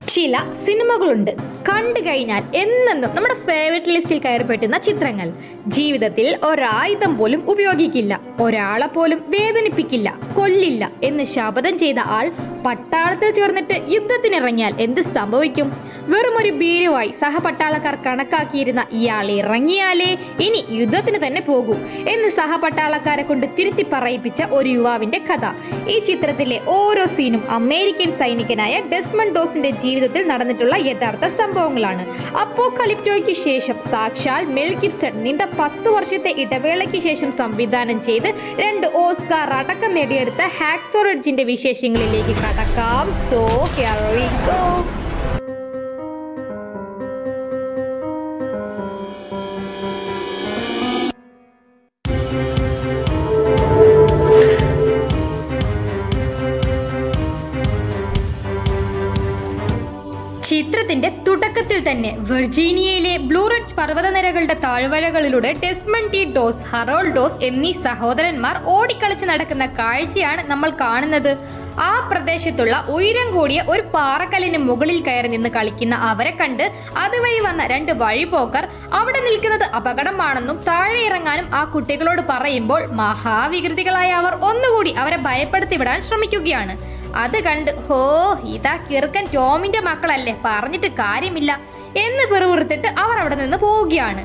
ചില സിനിമകളുണ്ട് കണ്ടു കഴിഞ്ഞാൽ എന്നെന്നും നമ്മുടെ ഫേവറേറ്റ് ലിസ്റ്റിൽ കയറി പറ്റുന്ന ചിത്രങ്ങൾ ജീവിതത്തിൽ ഒരായുധം പോലും ഉപയോഗിക്കില്ല ഒരാളെ പോലും വേദനിപ്പിക്കില്ല കൊല്ലില്ല എന്ന് ശപഥം ചെയ്ത ആൾ പട്ടാളത്തിൽ ചേർന്നിട്ട് യുദ്ധത്തിനിറങ്ങിയാൽ എന്ത് സംഭവിക്കും വെറും ഒരു ഭീരുവായി സഹപട്ടാളക്കാർ കണക്കാക്കിയിരുന്ന ഇയാൾ ഇറങ്ങിയാലേ ഇനി യുദ്ധത്തിന് തന്നെ പോകൂ എന്ന് സഹപട്ടാളക്കാരെ കൊണ്ട് തിരുത്തി പറയിപ്പിച്ച ഒരു യുവാവിന്റെ കഥ ഈ ചിത്രത്തിലെ ഓരോ സീനും അമേരിക്കൻ സൈനികനായ ഡെസ്മണ്ട് ഡോസിന്റെ ജീവിതത്തിൽ നടന്നിട്ടുള്ള യഥാർത്ഥ സംഭവങ്ങളാണ് അപ്പോകലിപ്റ്റോയ്ക്ക് ശേഷം സാക്ഷാൽ മെൽ ഗിബ്സൺ നീണ്ട പത്ത് വർഷത്തെ ഇടവേളയ്ക്ക് ശേഷം സംവിധാനം ചെയ്ത് രണ്ട് ഓസ്കാർ അടക്കം നേടിയെടുത്ത ഹാക്സോറിഡ്ജിന്റെ വിശേഷങ്ങളിലേക്ക് കടക്കാം സോ ഹിയർ വി ഗോ ചിത്രത്തിന്റെ തുടക്കത്തിൽ തന്നെ വെർജീനിയയിലെ ബ്ലൂറിഡ്ജ് പർവ്വതനിരകളുടെ താഴ്വരകളിലൂടെ Desmond T Doss Harold Doss എന്നീ സഹോദരന്മാർ ഓടിക്കളിച്ച് നടക്കുന്ന കാഴ്ചയാണ് നമ്മൾ കാണുന്നത് ആ പ്രദേശത്തുള്ള ഉയരം കൂടിയ ഒരു പാറക്കല്ലിന് മുകളിൽ കയറി നിന്ന് കളിക്കുന്ന അവരെ കണ്ട് അതുവഴി വന്ന രണ്ട് വഴിപോക്കർ അവിടെ നിൽക്കുന്നത് അപകടമാണെന്നും താഴെ ഇറങ്ങാനും ആ കുട്ടികളോട് പറയുമ്പോൾ മഹാവികൃതികളായ അവർ ഒന്നുകൂടി അവരെ ഭയപ്പെടുത്തി വിടാൻ ശ്രമിക്കുകയാണ് അത് കണ്ട് ഹോ ഇതാ കിറുക്കൻ ടോമിന്റെ മക്കളല്ലേ പറഞ്ഞിട്ട് കാര്യമില്ല എന്ന് പിറുപിറുത്തിട്ട് അവർ അവിടെ നിന്ന് പോവുകയാണ്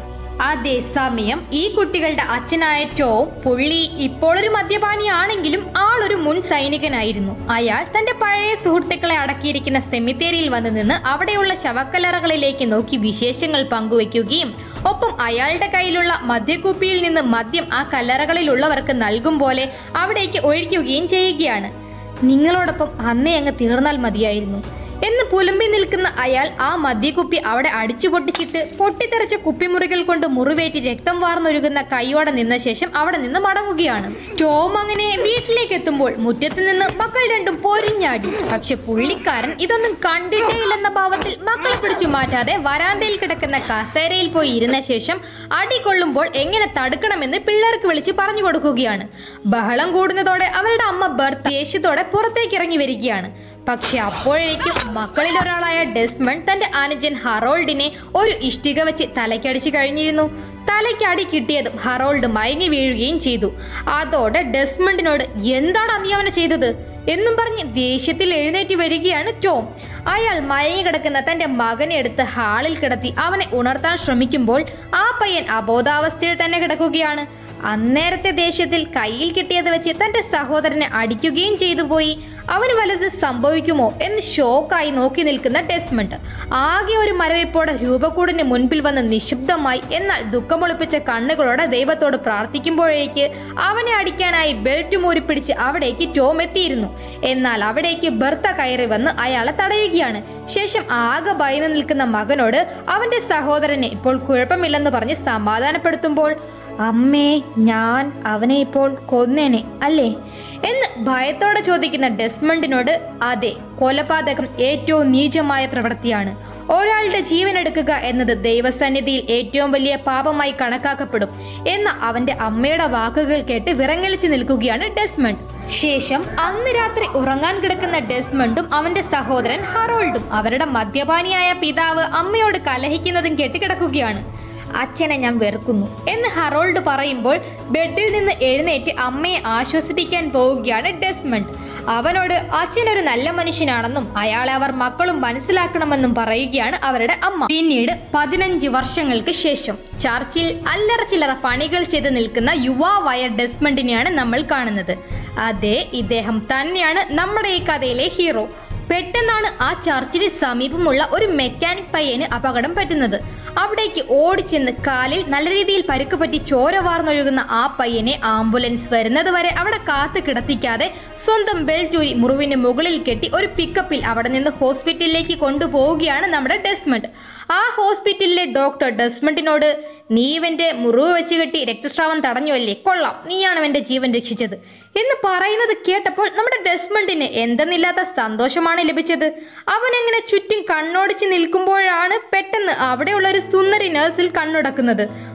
അതേസമയം ഈ കുട്ടികളുടെ അച്ഛനായ ടോം പുള്ളി ഇപ്പോൾ ഒരു മദ്യപാനിയാണെങ്കിലും ആളൊരു മുൻ സൈനികനായിരുന്നു അയാൾ തന്റെ പഴയ സുഹൃത്തുക്കളെ അടക്കിയിരിക്കുന്ന സെമിത്തേരിയിൽ വന്നു നിന്ന് അവിടെയുള്ള ശവക്കല്ലറകളിലേക്ക് നോക്കി വിശേഷങ്ങൾ പങ്കുവെക്കുകയും ഒപ്പം അയാളുടെ കയ്യിലുള്ള മദ്യക്കുപ്പിയിൽ നിന്ന് മദ്യം ആ കല്ലറകളിലുള്ളവർക്ക് നൽകും പോലെ അവിടേക്ക് ഒഴിക്കുകയും ചെയ്യുകയാണ് നിങ്ങളോടൊപ്പം അന്നേ അങ്ങ് തീർന്നാൽ മതിയായിരുന്നു എന്ന് പുലമ്പി നിൽക്കുന്ന അയാൾ ആ മദ്യക്കുപ്പി അവിടെ അടിച്ചു പൊട്ടിച്ചിട്ട് പൊട്ടിത്തെറിച്ച കുപ്പിമുറികൾ കൊണ്ട് മുറിവേറ്റ് രക്തം വാർന്നൊരുകുന്ന കൈയോടെ നിന്ന ശേഷം അവിടെ നിന്ന് മടങ്ങുകയാണ് ടോം അങ്ങനെ വീട്ടിലേക്ക് എത്തുമ്പോൾ മുറ്റത്ത് നിന്ന് മക്കൾ രണ്ടും പൊരിഞ്ഞാടി പക്ഷെ പുള്ളിക്കാരൻ ഇതൊന്നും കണ്ടിട്ടേ ഇല്ലെന്ന ഭാവത്തിൽ മക്കളെ പിടിച്ചു മാറ്റാതെ വരാന്തയിൽ കിടക്കുന്ന കസേരയിൽ പോയി ഇരുന്ന ശേഷം അടി കൊള്ളുമ്പോൾ എങ്ങനെ തടുക്കണമെന്ന് പിള്ളേർക്ക് വിളിച്ച് പറഞ്ഞു കൊടുക്കുകയാണ് ബഹളം കൂടുന്നതോടെ അവരുടെ അമ്മ ബർത്ത് ദേഷ്യത്തോടെ പുറത്തേക്ക് ഇറങ്ങി വരികയാണ് പക്ഷെ അപ്പോഴേക്കും മക്കളിൽ ഒരാളായ ഡെസ്മണ്ട് തന്റെ അനുജൻ ഹറോൾഡിനെ ഒരു ഇഷ്ടിക വെച്ച് തലയ്ക്കടിച്ചു കഴിഞ്ഞിരുന്നു തലയ്ക്കടി കിട്ടിയതും ഹറോൾഡ് മയങ്ങി വീഴുകയും ചെയ്തു അതോടെ ഡെസ്മണ്ടിനോട് എന്താണ് നീ അവനെ ചെയ്തത് എന്നും പറഞ്ഞ് ദേഷ്യത്തിൽ എഴുന്നേറ്റ് വരികയാണ് ടോം അയാൾ മയങ്ങി കിടക്കുന്ന തന്റെ മകനെ എടുത്ത് ഹാളിൽ കിടത്തി അവനെ ഉണർത്താൻ ശ്രമിക്കുമ്പോൾ ആ പയ്യൻ അബോധാവസ്ഥയിൽ തന്നെ കിടക്കുകയാണ് അന്നേരത്തെ ദേഷ്യത്തിൽ കയ്യിൽ കിട്ടിയത് വെച്ച് തന്റെ സഹോദരനെ അടിക്കുകയും ചെയ്തു പോയി അവന് വലുത് സംഭവിക്കുമോ എന്ന് ഷോക്കായി നോക്കി നിൽക്കുന്ന ഡെസ്മണ്ട് ആകെ ഒരു മരവിപ്പോടെ രൂപക്കൂടിന് മുൻപിൽ വന്ന് നിശബ്ദമായി എന്നാൽ ദുഃഖമൊളിപ്പിച്ച കണ്ണുകളോടെ ദൈവത്തോട് പ്രാർത്ഥിക്കുമ്പോഴേക്ക് അവനെ അടിക്കാനായി ബെൽറ്റ് മൂരിപ്പിടിച്ച് അവിടേക്ക് ടോം എത്തിയിരുന്നു എന്നാൽ അവിടേക്ക് ബർത്ത കയറി വന്ന് അയാളെ തടയുകയാണ് ശേഷം ആകെ ഭയന്ന് നിൽക്കുന്ന മകനോട് അവന്റെ സഹോദരനെ ഇപ്പോൾ കുഴപ്പമില്ലെന്ന് പറഞ്ഞ് സമാധാനപ്പെടുത്തുമ്പോൾ അമ്മേ ഞാൻ അവനെ ഇപ്പോൾ കൊന്നേനെ അല്ലേ എന്ന് ഭയത്തോടെ ചോദിക്കുന്ന ഡെസ്മണ്ടിനോട് അതെ കൊലപാതകം ഏറ്റവും നീചമായ പ്രവൃത്തിയാണ് ഒരാളുടെ ജീവൻ എടുക്കുക എന്നത് ദൈവസന്നിധിയിൽ ഏറ്റവും വലിയ പാപമായി കണക്കാക്കപ്പെടും എന്ന അവന്റെ അമ്മയുടെ വാക്കുകൾ കേട്ട് വിറങ്ങലിച്ചു നിൽക്കുകയാണ് ഡെസ്മണ്ട് ശേഷം അന്ന് രാത്രി ഉറങ്ങാൻ കിടക്കുന്ന ഡെസ്മണ്ടും അവന്റെ സഹോദരൻ ഹറോൾഡും അവരുടെ മദ്യപാനിയായ പിതാവ് അമ്മയോട് കലഹിക്കുന്നതും കേട്ട് കിടക്കുകയാണ് അച്ഛനെ ഞാൻ വെറുക്കുന്നു എന്ന് ഹറോൾഡ് പറയുമ്പോൾ ബെഡിൽ നിന്ന് എഴുന്നേറ്റ് അമ്മയെ ആശ്വസിപ്പിക്കാൻ പോവുകയാണ് ഡെസ്മണ്ട് അവനോട് അച്ഛൻ ഒരു നല്ല മനുഷ്യനാണെന്നും അയാളെ അവർ മക്കളും മനസ്സിലാക്കണമെന്നും പറയുകയാണ് അവരുടെ അമ്മ പിന്നീട് പതിനഞ്ച് വർഷങ്ങൾക്ക് ശേഷം ചർച്ചിൽ അല്ലറ ചില്ലറ പണികൾ ചെയ്ത് നിൽക്കുന്ന യുവാവായ ഡെസ്മണ്ടിനെയാണ് നമ്മൾ കാണുന്നത് അതെ ഇദ്ദേഹം തന്നെയാണ് നമ്മുടെ ഈ കഥയിലെ ഹീറോ പെട്ടെന്നാണ് ആ ചർച്ചിന് സമീപമുള്ള ഒരു മെക്കാനിക് പയ്യന് അപകടം പറ്റുന്നത് അവിടേക്ക് ഓടിച്ചെന്ന് കാലിൽ നല്ല രീതിയിൽ പരുക്ക് പറ്റി ചോര വാർന്നൊഴുകുന്ന ആ പയ്യനെ ആംബുലൻസ് വരുന്നത് വരെ അവിടെ കാത്തു കിടത്തിക്കാതെ സ്വന്തം ബെൽറ്റൂരി മുറിവിന് മുകളിൽ കെട്ടി ഒരു പിക്കപ്പിൽ അവിടെ നിന്ന് ഹോസ്പിറ്റലിലേക്ക് കൊണ്ടുപോവുകയാണ് നമ്മുടെ ഡെസ്മണ്ട് ആ ഹോസ്പിറ്റലിലെ ഡോക്ടർ ഡെസ്മണ്ടിനോട് നീ ഇവന്റെ മുറിവ് വെച്ച് കെട്ടി രക്തസ്രാവം തടഞ്ഞുവല്ലേ കൊള്ളാം നീയാണ് അവന്റെ ജീവൻ രക്ഷിച്ചത് എന്ന് പറയുന്നത് കേട്ടപ്പോൾ നമ്മുടെ ഡെസ്മണ്ടിന് എന്തെന്നില്ലാത്ത സന്തോഷമാണ് ലഭിച്ചത് അവൻ എങ്ങനെ ചുറ്റും കണ്ണോടിച്ച് നിൽക്കുമ്പോഴാണ് പെട്ടെന്ന് അവിടെയുള്ള ഒരു സുന്ദരി നഴ്സിൽ കണ്ണുടക്കുന്നത്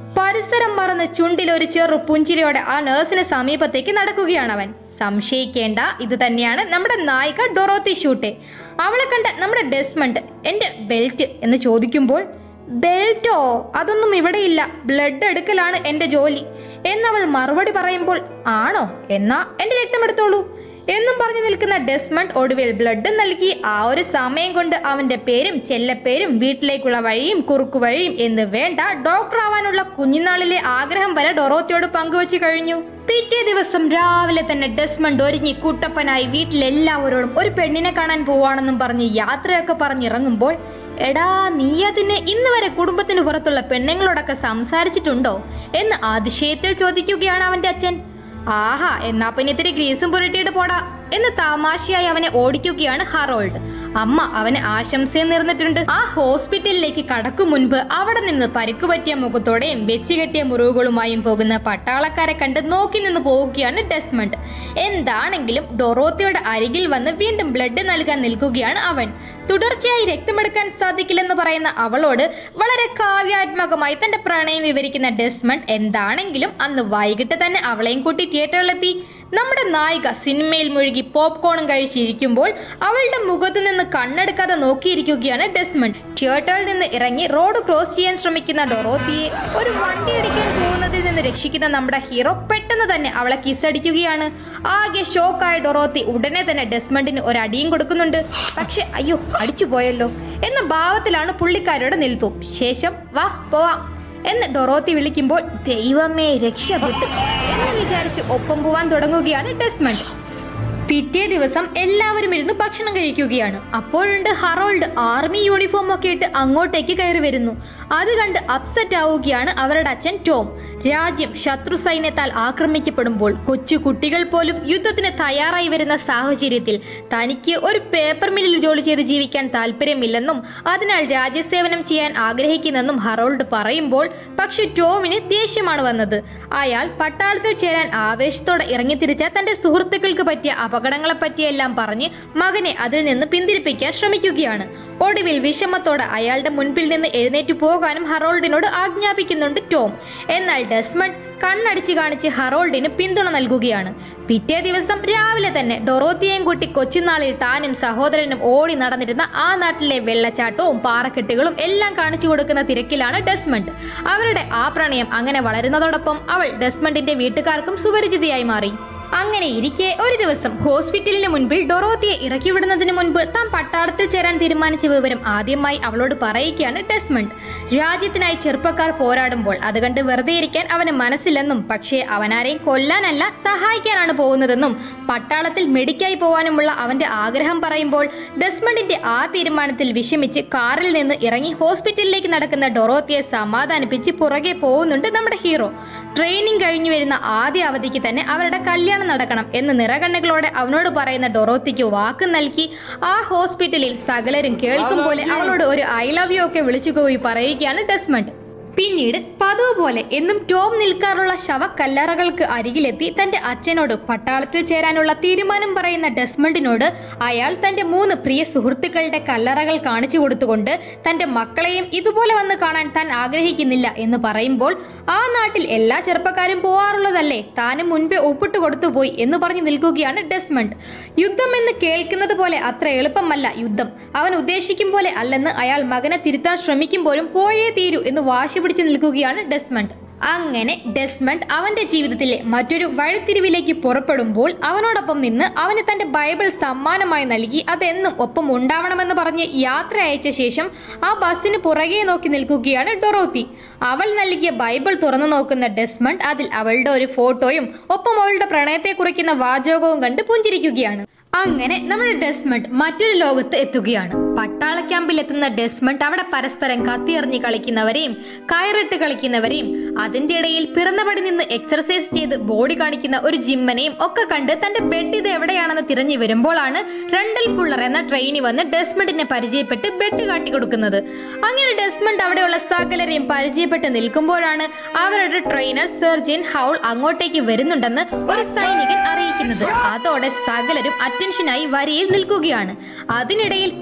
പരിസരം മറന്ന് ചുണ്ടിൽ ഒരു ചെറു പുഞ്ചിരിയോടെ ആ നേഴ്സിന് സമീപത്തേക്ക് നടക്കുകയാണ് അവൻ സംശയിക്കേണ്ട ഇത് തന്നെയാണ് നമ്മുടെ നായിക ഡൊറോത്തി ഷൂട്ടെ അവളെ കണ്ട നമ്മുടെ ഡെസ്മണ്ട് എൻ്റെ ബെൽറ്റ് എന്ന് ചോദിക്കുമ്പോൾ ബെൽറ്റോ അതൊന്നും ഇവിടെയില്ല ബ്ലഡ് എടുക്കലാണ് എൻ്റെ ജോലി എന്നവൾ മറുപടി പറയുമ്പോൾ ആണോ എന്നാ എൻ്റെ രക്തം എടുത്തോളൂ എന്നും പറഞ്ഞു നിൽക്കുന്ന ഡെസ്മണ്ട് ഒടുവിൽ ബ്ലഡ് നൽകി ആ ഒരു സമയം കൊണ്ട് അവന്റെ പേരും ചെല്ലപ്പേരും വീട്ടിലേക്കുള്ള വഴിയും കുറുക്കു വഴിയും എന്ന് വേണ്ട ഡോക്ടർ ആവാനുള്ള കുഞ്ഞുനാളിലെ ആഗ്രഹം വരെ ഡൊറോത്തിയോട് പങ്കുവച്ചു കഴിഞ്ഞു പിറ്റേ ദിവസം രാവിലെ തന്നെ ഡെസ്മണ്ട് ഒരുങ്ങി കുട്ടപ്പനായി വീട്ടിലെല്ലാവരോടും ഒരു പെണ്ണിനെ കാണാൻ പോവാണെന്നും പറഞ്ഞ് യാത്രയൊക്കെ പറഞ്ഞിറങ്ങുമ്പോൾ എടാ നീ അതിന് ഇന്ന് വരെ കുടുംബത്തിന് പുറത്തുള്ള പെണ്ണുങ്ങളോടൊക്കെ സംസാരിച്ചിട്ടുണ്ടോ എന്ന് അതിശയത്തിൽ ചോദിക്കുകയാണ് അവന്റെ അച്ഛൻ ആഹാ എന്നാ പിന്നെ ഇത്തിരി ഗ്രീസും പുരട്ടിയിട്ട് പോടാ എന്ന് തമാശയായി അവനെ ഓടിക്കുകയാണ് ഹറോൾഡ് അമ്മ അവന് ആശംസയും നേർന്നിട്ടുണ്ട് ആ ഹോസ്പിറ്റലിലേക്ക് കടക്കും മുൻപ് അവിടെ നിന്ന് പരിക്ക് പറ്റിയ മുഖത്തോടെയും വെച്ച് കെട്ടിയ മുറിവുകളുമായും പോകുന്ന പട്ടാളക്കാരെ കണ്ട് നോക്കി നിന്ന് പോവുകയാണ് ഡെസ്മണ്ട് എന്താണെങ്കിലും ഡൊറോത്തിയുടെ അരികിൽ വന്ന് വീണ്ടും ബ്ലഡ് നൽകാൻ നിൽക്കുകയാണ് അവൻ തുടർച്ചയായി രക്തമെടുക്കാൻ സാധിക്കില്ലെന്ന് പറയുന്ന അവളോട് വളരെ കാവ്യാത്മകമായി തന്റെ പ്രണയം വിവരിക്കുന്ന ഡെസ്മണ്ട് എന്താണെങ്കിലും അന്ന് വൈകിട്ട് തന്നെ അവളെയും കൂട്ടി തിയേറ്ററിലെത്തി നമ്മുടെ നായിക സിനിമയിൽ മുഴുകി പോപ്കോണും കഴിച്ചിരിക്കുമ്പോൾ അവളുടെ മുഖത്തു നിന്ന് കണ്ണെടുക്കാതെ നോക്കിയിരിക്കുകയാണ് ഡെസ്മണ്ട് തിയേറ്ററിൽ നിന്ന് ഇറങ്ങി റോഡ് ക്രോസ് ചെയ്യാൻ ശ്രമിക്കുന്ന ഡൊറോത്തിയെ ഒരു വണ്ടി ഇടിക്കാൻ പോകുന്നതിൽ നിന്ന് രക്ഷിക്കുന്ന നമ്മുടെ ഹീറോ പെട്ടെന്ന് തന്നെ അവളെ കിസ്സടിക്കുകയാണ് ആകെ ഷോക്കായ ഡൊറോത്തി ഉടനെ തന്നെ ഡെസ്മണ്ടിന് ഒരു അടിയും കൊടുക്കുന്നുണ്ട് പക്ഷെ അയ്യോ അടിച്ചു പോയല്ലോ എന്ന ഭാവത്തിലാണ് പുള്ളിക്കാരുടെ നിൽപ്പും ശേഷം വാ പോവാം എന്ന് ഡൊറോത്തി വിളിക്കുമ്പോൾ ദൈവമേ രക്ഷപ്പെട്ടു എന്ന് വിചാരിച്ച് ഒപ്പം പോവാൻ തുടങ്ങുകയാണ് ഡെസ്മണ്ട് പിറ്റേ ദിവസം എല്ലാവരും ഇരുന്ന് ഭക്ഷണം കഴിക്കുകയാണ് അപ്പോഴുണ്ട് ഹറോൾഡ് ആർമി യൂണിഫോം ഒക്കെ ഇട്ട് അങ്ങോട്ടേക്ക് കയറി വരുന്നു അത് കണ്ട് അപ്സെറ്റ് ആവുകയാണ് അവരുടെ അച്ഛൻ ടോം രാജ്യം ശത്രു സൈന്യത്താൽ ആക്രമിക്കപ്പെടുമ്പോൾ കൊച്ചു കുട്ടികൾ പോലും യുദ്ധത്തിന് തയ്യാറായി വരുന്ന സാഹചര്യത്തിൽ തനിക്ക് ഒരു പേപ്പർ മില്ലിൽ ജോലി ചെയ്ത് ജീവിക്കാൻ താല്പര്യമില്ലെന്നും അതിനാൽ രാജ്യസേവനം ചെയ്യാൻ ആഗ്രഹിക്കുന്നെന്നും ഹറോൾഡ് പറയുമ്പോൾ പക്ഷെ ടോമിന് ദേഷ്യമാണ് വന്നത് അയാൾ പട്ടാളത്തിൽ ചേരാൻ ആവേശത്തോടെ ഇറങ്ങിത്തിരിച്ച തന്റെ സുഹൃത്തുക്കൾക്ക് പറ്റിയ അപകടങ്ങളെ പറ്റിയെല്ലാം പറഞ്ഞ് മകനെ അതിൽ നിന്ന് പിന്തിരിപ്പിക്കാൻ ശ്രമിക്കുകയാണ് ഒടുവിൽ വിഷമത്തോടെ അയാളുടെ മുൻപിൽ നിന്ന് എഴുന്നേറ്റ് പോകാനും ഹറോൾഡിനോട് ആജ്ഞാപിക്കുന്നുണ്ട് ടോം എന്നാൽ ഡെസ്മണ്ട് കണ്ണടിച്ച് കാണിച്ച് ഹറോൾഡിന് പിന്തുണ നൽകുകയാണ് പിറ്റേ ദിവസം രാവിലെ തന്നെ ഡൊറോത്തിയെയും കൂട്ടി കൊച്ചുനാളിൽ താനും സഹോദരനും ഓടി നടന്നിരുന്ന ആ നാട്ടിലെ വെള്ളച്ചാട്ടവും പാറക്കെട്ടുകളും എല്ലാം കാണിച്ചു കൊടുക്കുന്ന തിരക്കിലാണ് ഡെസ്മണ്ട് അവരുടെ ആ പ്രണയം അങ്ങനെ വളരുന്നതോടൊപ്പം അവൾ ഡെസ്മണ്ടിന്റെ വീട്ടുകാർക്കും സുപരിചിതയായി മാറി അങ്ങനെ ഇരിക്കെ ഒരു ദിവസം ഹോസ്പിറ്റലിന് മുൻപിൽ ഡൊറോത്തിയെ ഇറക്കി വിടുന്നതിന് മുൻപ് താൻ പട്ടാളത്തിൽ ചേരാൻ തീരുമാനിച്ച വിവരം ആദ്യമായി അവളോട് പറയുകയാണ് ഡെസ്മണ്ട് രാജ്യത്തിനായി ചെറുപ്പക്കാർ പോരാടുമ്പോൾ അത് കണ്ട് വെറുതെ ഇരിക്കാൻ അവന് മനസ്സില്ലെന്നും പക്ഷേ അവനാരെയും കൊല്ലാനല്ല സഹായിക്കാനാണ് പോകുന്നതെന്നും പട്ടാളത്തിൽ മെഡിക്കായി പോവാനുമുള്ള അവന്റെ ആഗ്രഹം പറയുമ്പോൾ ഡെസ്മണ്ടിന്റെ ആ തീരുമാനത്തിൽ വിഷമിച്ച് കാറിൽ നിന്ന് ഇറങ്ങി ഹോസ്പിറ്റലിലേക്ക് നടക്കുന്ന ഡൊറോത്തിയെ സമാധാനിപ്പിച്ച് പുറകെ പോകുന്നുണ്ട് നമ്മുടെ ഹീറോ ട്രെയിനിങ് കഴിഞ്ഞു വരുന്ന ആദ്യ അവധിക്ക് തന്നെ അവരുടെ കല്യാണം നടക്കണം എന്ന് നിറകണ്ണുകളോടെ അവനോട് പറയുന്ന ഡൊറോത്തിക്ക് വാക്ക് നൽകി ആ ഹോസ്പിറ്റലിൽ സകലരും കേൾക്കും പോലെ അവളോട് ഒരു ഐ ലവ് യു ഒക്കെ വിളിച്ചു പോയി പറയുകയാണ് ഡെസ്മണ്ട് പിന്നീട് പതിവ് പോലെ എന്നും ടോം നിൽക്കാറുള്ള ശവക്കല്ലറകൾക്ക് അരികിലെത്തി തന്റെ അച്ഛനോട് പട്ടാളത്തിൽ ചേരാനുള്ള തീരുമാനം പറയുന്ന ഡെസ്മണ്ടിനോട് അയാൾ തന്റെ മൂന്ന് പ്രിയ സുഹൃത്തുക്കളുടെ കല്ലറകൾ കാണിച്ചു കൊടുത്തുകൊണ്ട് തന്റെ മക്കളെയും ഇതുപോലെ വന്ന് കാണാൻ താൻ ആഗ്രഹിക്കുന്നില്ല എന്ന് പറയുമ്പോൾ ആ നാട്ടിൽ എല്ലാ ചെറുപ്പക്കാരും പോവാറുള്ളതല്ലേ താനും മുൻപേ ഒപ്പിട്ട് കൊടുത്തുപോയി എന്ന് പറഞ്ഞു നിൽക്കുകയാണ് ഡെസ്മണ്ട് യുദ്ധം എന്ന് കേൾക്കുന്നത് പോലെ അത്ര എളുപ്പമല്ല യുദ്ധം അവൻ ഉദ്ദേശിക്കും പോലെ അല്ലെന്ന് അയാൾ മകനെ തിരുത്താൻ ശ്രമിക്കുമ്പോഴും പോയേ തീരൂ എന്ന് വാശി പിടിച്ചു നിൽക്കുകയാണ് ഡെസ്മണ്ട് അങ്ങനെ ഡെസ്മണ്ട് അവന്റെ ജീവിതത്തിലെ മറ്റൊരു വഴിത്തിരിവിലേക്ക് പുറപ്പെടുമ്പോൾ അവനോടൊപ്പം നിന്ന് അവന് തന്റെ ബൈബിൾ സമ്മാനമായി നൽകി അതെന്നും ഒപ്പം ഉണ്ടാവണമെന്ന് പറഞ്ഞ് യാത്ര അയച്ച ശേഷം ആ ബസ്സിന് പുറകെ നോക്കി നിൽക്കുകയാണ് ഡൊറോത്തി അവൾ നൽകിയ ബൈബിൾ തുറന്നു നോക്കുന്ന ഡെസ്മണ്ട് അതിൽ അവളുടെ ഒരു ഫോട്ടോയും ഒപ്പം അവളുടെ പ്രണയത്തെ കുറിക്കുന്ന വാചകവും കണ്ട് പുഞ്ചിരിക്കുകയാണ് അങ്ങനെ നമ്മുടെ ഡെസ്മണ്ട് മറ്റൊരു ലോകത്ത് എത്തുകയാണ് പട്ടാള ക്യാമ്പിൽ എത്തുന്ന ഡെസ്മണ്ട് അവിടെ പരസ്പരം കത്തിയെറിഞ്ഞ് കളിക്കുന്നവരെയും കയറിട്ട് കളിക്കുന്നവരെയും അതിന്റെ ഇടയിൽ പിറന്നപടി നിന്ന് എക്സർസൈസ് ചെയ്ത് ബോഡി കാണിക്കുന്ന ഒരു ജിമ്മനെയും ഒക്കെ കണ്ട് തന്റെ ബെഡ് ഇത് എവിടെയാണെന്ന് തിരഞ്ഞു വരുമ്പോഴാണ് റണ്ടൽ ഫുള്ളർ എന്ന ട്രെയിനി വന്ന് ഡെസ്മണ്ടിനെ പരിചയപ്പെട്ട് ബെഡ് കാട്ടിക്കൊടുക്കുന്നത് അങ്ങനെ ഡെസ്മണ്ട് അവിടെയുള്ള സകലരെയും പരിചയപ്പെട്ട് നിൽക്കുമ്പോഴാണ് അവരുടെ ട്രെയിനർ സർജിൻ ഹൗൾ അങ്ങോട്ടേക്ക് വരുന്നുണ്ടെന്ന് ഒരു സൈനികൻ അറിയിക്കുന്നത് അതോടെ സകലരും അറ്റൻഷനായി വരിയിൽ നിൽക്കുകയാണ് അതിനിടയിൽ പിറന്നപടി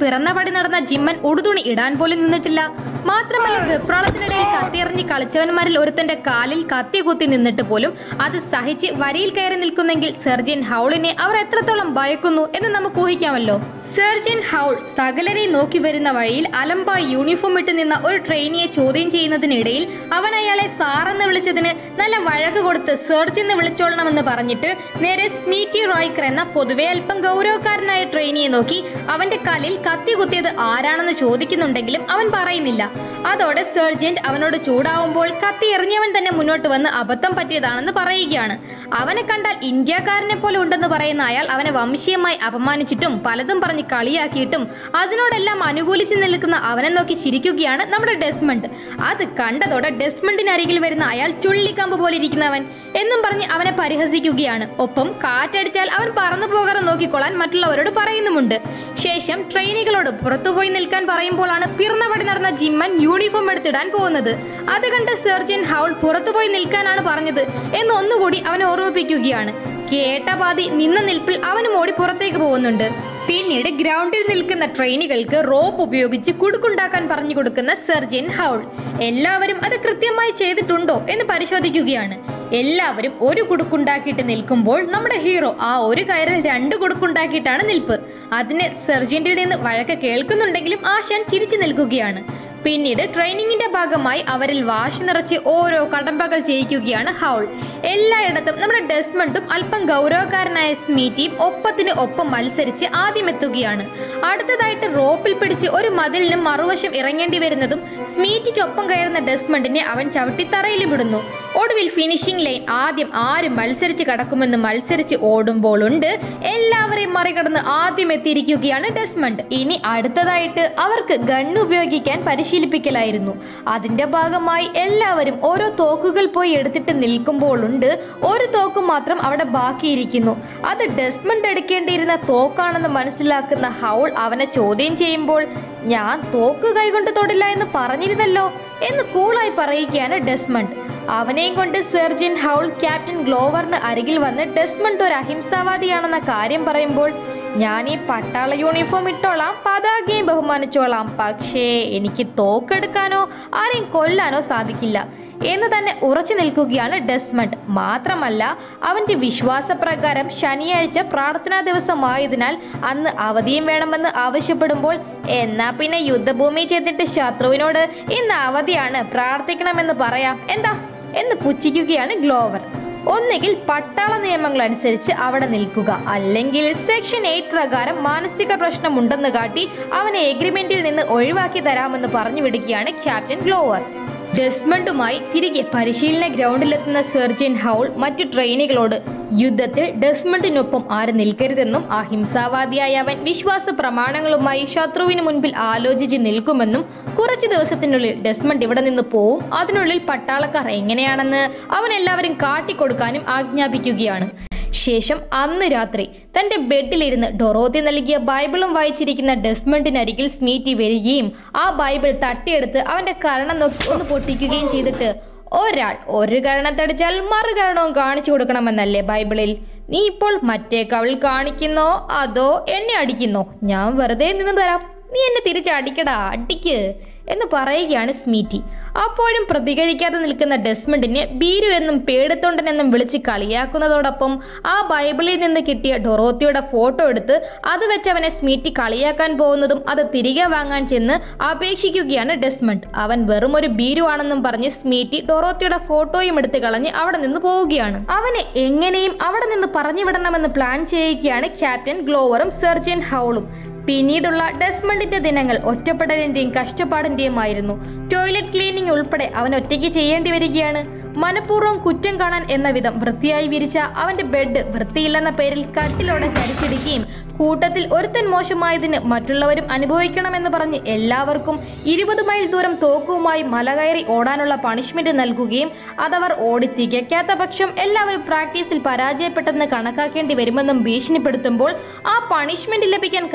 പിറന്നപടി നടന്ന ജിമ്മൻ ഉടുതുണി ഇടാൻ പോലും നിന്നിട്ടില്ല മാത്രമല്ല വെപ്രാളത്തിനിടയിൽ കത്തിയെറിഞ്ഞ് കളിച്ചവന്മാരിൽ ഒരുത്തന്റെ കാലിൽ കത്തി കുത്തി നിന്നിട്ട് പോലും അത് സഹിച്ച് വരിയിൽ കയറി നിൽക്കുന്നെങ്കിൽ സർജൻ ഹൗളിനെ അവർ എത്രത്തോളം ഭയക്കുന്നു എന്ന് നമുക്ക് ഊഹിക്കാമല്ലോ സർജൻ ഹൗൾ സകലരെയും നോക്കി വരുന്ന വഴിയിൽ അലമ്പായി യൂണിഫോം ഇട്ട് നിന്ന ഒരു ട്രെയിനിയെ ചോദ്യം ചെയ്യുന്നതിനിടയിൽ അവൻ അയാളെ സാറെന്ന് വിളിച്ചതിന് നല്ല വഴക്ക് കൊടുത്ത് സെർച്ച് എന്ന് വിളിച്ചോളണമെന്ന് പറഞ്ഞിട്ട് നേരെ സ്മീറ്റി റോയ്ക്കർ എന്ന പൊതുവെ അല്പം ഗൗരവക്കാരനായ ട്രെയിനിയെ നോക്കി അവന്റെ കാലിൽ കത്തി കുത്തിയത് ആരാണെന്ന് ചോദിക്കുന്നുണ്ടെങ്കിലും അവൻ പറയുന്നില്ല അതോടെ സർജന്റ് അവനോട് ചൂടാവുമ്പോൾ കത്തി എറിഞ്ഞവൻ തന്നെ മുന്നോട്ട് വന്ന് അബദ്ധം പറ്റിയതാണെന്ന് പറയുകയാണ് അവനെ കണ്ടാൽ ഇന്ത്യക്കാരനെ പോലെ ഉണ്ടെന്ന് പറയുന്ന അയാൾ അവനെ വംശീയമായി അപമാനിച്ചിട്ടും പലതും പറഞ്ഞ് കളിയാക്കിയിട്ടും അതിനോടെല്ലാം അനുകൂലിച്ച് നിൽക്കുന്ന അവനെ നോക്കി ചിരിക്കുകയാണ് നമ്മുടെ ഡെസ്മണ്ട് അത് കണ്ടതോടെ ഡെസ്മണ്ടിന് അരികിൽ വരുന്ന അയാൾ ചുള്ളിക്കമ്പ് പോലെ ഇരിക്കുന്നവൻ എന്നും പറഞ്ഞ് അവനെ പരിഹസിക്കുകയാണ് ഒപ്പം കാറ്റടിച്ചാൽ അവൻ പറന്നു പോകാതെ നോക്കിക്കൊള്ളാൻ മറ്റുള്ളവരോട് പറയുന്നുമുണ്ട് ശേഷം ട്രെയിനികളോട് പുറത്തുപോയി നിൽക്കാൻ പറയുമ്പോഴാണ് പിറന്നപടി നടന്ന ജിമ്മൻ യൂണിഫോം എടുത്തിടാൻ പോകുന്നത് അത് കണ്ട് സർജൻ ഹൗൾ പുറത്തുപോയി നിൽക്കാനാണ് പറഞ്ഞത് എന്ന് ഒന്നുകൂടി അവനെ ഓർമ്മിപ്പിക്കുകയാണ് കേട്ട പാതി നിന്ന നിൽപ്പിൽ അവനും ഓടി പുറത്തേക്ക് പോകുന്നുണ്ട് പിന്നീട് ഗ്രൗണ്ടിൽ നിൽക്കുന്ന ട്രെയിനുകൾക്ക് റോപ്പ് ഉപയോഗിച്ച് കുടുക്കുണ്ടാക്കാൻ പറഞ്ഞു കൊടുക്കുന്ന സർജൻ ഹൗൾ എല്ലാവരും അത് കൃത്യമായി ചെയ്തിട്ടുണ്ടോ എന്ന് പരിശോധിക്കുകയാണ് എല്ലാവരും ഒരു കുടുക്കുണ്ടാക്കിയിട്ട് നിൽക്കുമ്പോൾ നമ്മുടെ ഹീറോ ആ ഒരു കയറിൽ രണ്ട് കുടുക്കുണ്ടാക്കിയിട്ടാണ് നിൽപ്പ് അതിന് സർജന്റിൽ നിന്ന് വഴക്ക് കേൾക്കുന്നുണ്ടെങ്കിലും ആശാൻ ചിരിച്ചു നിൽക്കുകയാണ് പിന്നീട് ട്രെയിനിങ്ങിന്റെ ഭാഗമായി അവരിൽ വാശി നിറച്ച് ഓരോ കടമ്പകൾ ചെയ്യിക്കുകയാണ് ഹൗൾ എല്ലായിടത്തും നമ്മുടെ ഡെസ്മണ്ടും അല്പം ഗൗരവക്കാരനായ സ്മീറ്റിയും ഒപ്പത്തിന് ഒപ്പം മത്സരിച്ച് ആദ്യം എത്തുകയാണ് അടുത്തതായിട്ട് റോപ്പിൽ പിടിച്ച് ഒരു മതിലിനും മറുവശം ഇറങ്ങേണ്ടി വരുന്നതും സ്മീറ്റിക്കൊപ്പം കയറുന്ന ഡെസ്മണ്ടിനെ അവൻ ചവിട്ടി തറയിൽ വിടുന്നു ഒടുവിൽ ഫിനിഷിംഗ് ലൈൻ ആദ്യം ആര് മത്സരിച്ച് കടക്കുമെന്ന് മത്സരിച്ച് ഓടുമ്പോഴുണ്ട് എല്ലാവരെയും മറികടന്ന് ആദ്യം എത്തിയിരിക്കുകയാണ് ഡെസ്മണ്ട് ഇനി അടുത്തതായിട്ട് അവർക്ക് ഗണ്ണ് ഉപയോഗിക്കാൻ പരിശീലിപ്പിക്കലായിരുന്നു അതിന്റെ ഭാഗമായി എല്ലാവരും ഓരോ തോക്കുകൾ പോയി എടുത്തിട്ട് നിൽക്കുമ്പോഴുണ്ട് ഒരു തോക്ക് മാത്രം അവിടെ ബാക്കിയിരിക്കുന്നു അത് ഡെസ്മണ്ട് എടുക്കേണ്ടിയിരുന്ന തോക്കാണെന്ന് മനസ്സിലാക്കുന്ന ഹൗൾ അവനെ ചോദ്യം ചെയ്യുമ്പോൾ ഞാൻ തോക്ക് കൈകൊണ്ട് തൊടില്ല എന്ന് പറഞ്ഞിരുന്നല്ലോ എന്ന് കൂളായി പറയുകയാണ് ഡെസ്മണ്ട് അവനെയും കൊണ്ട് സർജൻ ഹൗൾ ക്യാപ്റ്റൻ ഗ്ലോവറിന് അരികിൽ വന്ന് ഡെസ്മണ്ട് ഒരു അഹിംസാവാദിയാണെന്ന കാര്യം പറയുമ്പോൾ ഞാൻ ഈ പട്ടാള യൂണിഫോം ഇട്ടോളാം പതാകയും ബഹുമാനിച്ചോളാം പക്ഷേ എനിക്ക് തോക്കെടുക്കാനോ ആരെയും കൊല്ലാനോ സാധിക്കില്ല എന്ന് തന്നെ ഉറച്ചു നിൽക്കുകയാണ് ഡെസ്മണ്ട് മാത്രമല്ല അവന്റെ വിശ്വാസപ്രകാരം ശനിയാഴ്ച പ്രാർത്ഥനാ ദിവസമായതിനാൽ അന്ന് അവധിയും വേണമെന്ന് ആവശ്യപ്പെടുമ്പോൾ എന്നാ പിന്നെ യുദ്ധഭൂമി ചെന്നിട്ട് ശത്രുവിനോട് ഇന്ന് അവധിയാണ് പ്രാർത്ഥിക്കണമെന്ന് പറയാം എന്താ എന്ന് പുച്ഛിക്കുകയാണ് ഗ്ലോവർ ഒന്നുകിൽ പട്ടാള നിയമങ്ങൾ അനുസരിച്ച് അവിടെ നിൽക്കുക അല്ലെങ്കിൽ സെക്ഷൻ എയ്റ്റ് പ്രകാരം മാനസിക പ്രശ്നമുണ്ടെന്ന് കാട്ടി അവനെ എഗ്രിമെന്റിൽ നിന്ന് ഒഴിവാക്കി തരാമെന്ന് പറഞ്ഞു വിടുകയാണ് ക്യാപ്റ്റൻ ഗ്ലോവർ ഡെസ്മണ്ടുമായി തിരികെ പരിശീലന ഗ്രൗണ്ടിലെത്തുന്ന സർജൻ ഹൗൾ മറ്റു ട്രെയിനികളോട് യുദ്ധത്തിൽ ഡെസ്മണ്ടിനൊപ്പം ആര് നിൽക്കരുതെന്നും അഹിംസാവാദിയായ അവൻ വിശ്വാസ പ്രമാണങ്ങളുമായി ശത്രുവിന് മുൻപിൽ ആലോചിച്ച് നിൽക്കുമെന്നും കുറച്ചു ദിവസത്തിനുള്ളിൽ ഡെസ്മണ്ട് ഇവിടെ നിന്ന് പോവും അതിനുള്ളിൽ പട്ടാളക്കാർ എങ്ങനെയാണെന്ന് അവൻ എല്ലാവരും കാട്ടിക്കൊടുക്കാനും ആജ്ഞാപിക്കുകയാണ് ശേഷം അന്ന് രാത്രി തന്റെ ബെഡിലിരുന്ന് ഡൊറോത്തി നൽകിയ ബൈബിളും വായിച്ചിരിക്കുന്ന ഡെസ്മണ്ടിനരികിൽ സ്മീറ്റി വരികയും ആ ബൈബിൾ തട്ടിയെടുത്ത് അവന്റെ കരണം നോക്കി ഒന്ന് പൊട്ടിക്കുകയും ചെയ്തിട്ട് ഒരാൾ ഒരു കരണത്തടിച്ചാൽ മറുകരണവും കാണിച്ചു കൊടുക്കണമെന്നല്ലേ ബൈബിളിൽ നീ ഇപ്പോൾ മറ്റേ കവിൾ കാണിക്കുന്നോ അതോ എന്നെ അടിക്കുന്നോ ഞാൻ വെറുതെ നിന്ന് തരാം നീ എന്നെ തിരിച്ചടിക്കടാ അടിക്ക് എന്ന് പറയുകയാണ് സ്മീറ്റി അപ്പോഴും പ്രതികരിക്കാതെ നിൽക്കുന്ന ഡെസ്മണ്ടിനെ ബീരു എന്നും പേടിത്തൊണ്ടനെന്നും വിളിച്ച് കളിയാക്കുന്നതോടൊപ്പം ആ ബൈബിളിൽ നിന്ന് കിട്ടിയ ഡൊറോത്തിയുടെ ഫോട്ടോ എടുത്ത് അത് വെച്ച് അവനെ സ്മീറ്റി കളിയാക്കാൻ പോകുന്നതും അത് തിരികെ വാങ്ങാൻ ചെന്ന് അപേക്ഷിക്കുകയാണ് ഡെസ്മണ്ട് അവൻ വെറും ഒരു ബീരു ആണെന്നും പറഞ്ഞ് സ്മീറ്റി ഡൊറോത്തിയുടെ ഫോട്ടോയും എടുത്ത് കളഞ്ഞ് അവിടെ നിന്ന് പോവുകയാണ് അവനെ എങ്ങനെയും അവിടെ നിന്ന് പറഞ്ഞു വിടണമെന്ന് പ്ലാൻ ചെയ്യുകയാണ് ക്യാപ്റ്റൻ ഗ്ലോവറും സർജൻ ഹൗളും പിന്നീടുള്ള ഡെസ്മണ്ടിന്റെ ദിനങ്ങൾ ഒറ്റപ്പെടലിന്റെയും കഷ്ടപ്പാടിന്റെയുമായിരുന്നു ടോയ്ലറ്റ് ക്ലീനിങ് ഉൾപ്പെടെ അവൻ ഒറ്റയ്ക്ക് ചെയ്യേണ്ടി വരികയാണ് മനഃപൂർവ്വം കുറ്റം കാണാൻ എന്ന വിധം വൃത്തിയായി വിരിച്ച അവന്റെ ബെഡ് വൃത്തിയില്ലെന്ന പേരിൽ കട്ടിലോടെ ചരിച്ചിടുകയും കൂട്ടത്തിൽ ഒരുത്തൻ മോശമായതിന് മറ്റുള്ളവരും അനുഭവിക്കണമെന്ന് പറഞ്ഞ് എല്ലാവർക്കും ഇരുപത് മൈൽ ദൂരം തോക്കുമായി മല കയറി ഓടാനുള്ള പണിഷ്മെന്റ് നൽകുകയും അതവർ ഓടി തികയ്ക്കാത്ത പക്ഷം എല്ലാവരും പ്രാക്ടീസിൽ പരാജയപ്പെട്ടെന്ന് കണക്കാക്കേണ്ടി വരുമെന്നും ഭീഷണിപ്പെടുത്തുമ്പോൾ ആ പണിഷ്മെന്റ് ലഭിക്കാൻ കാരണക്കാർ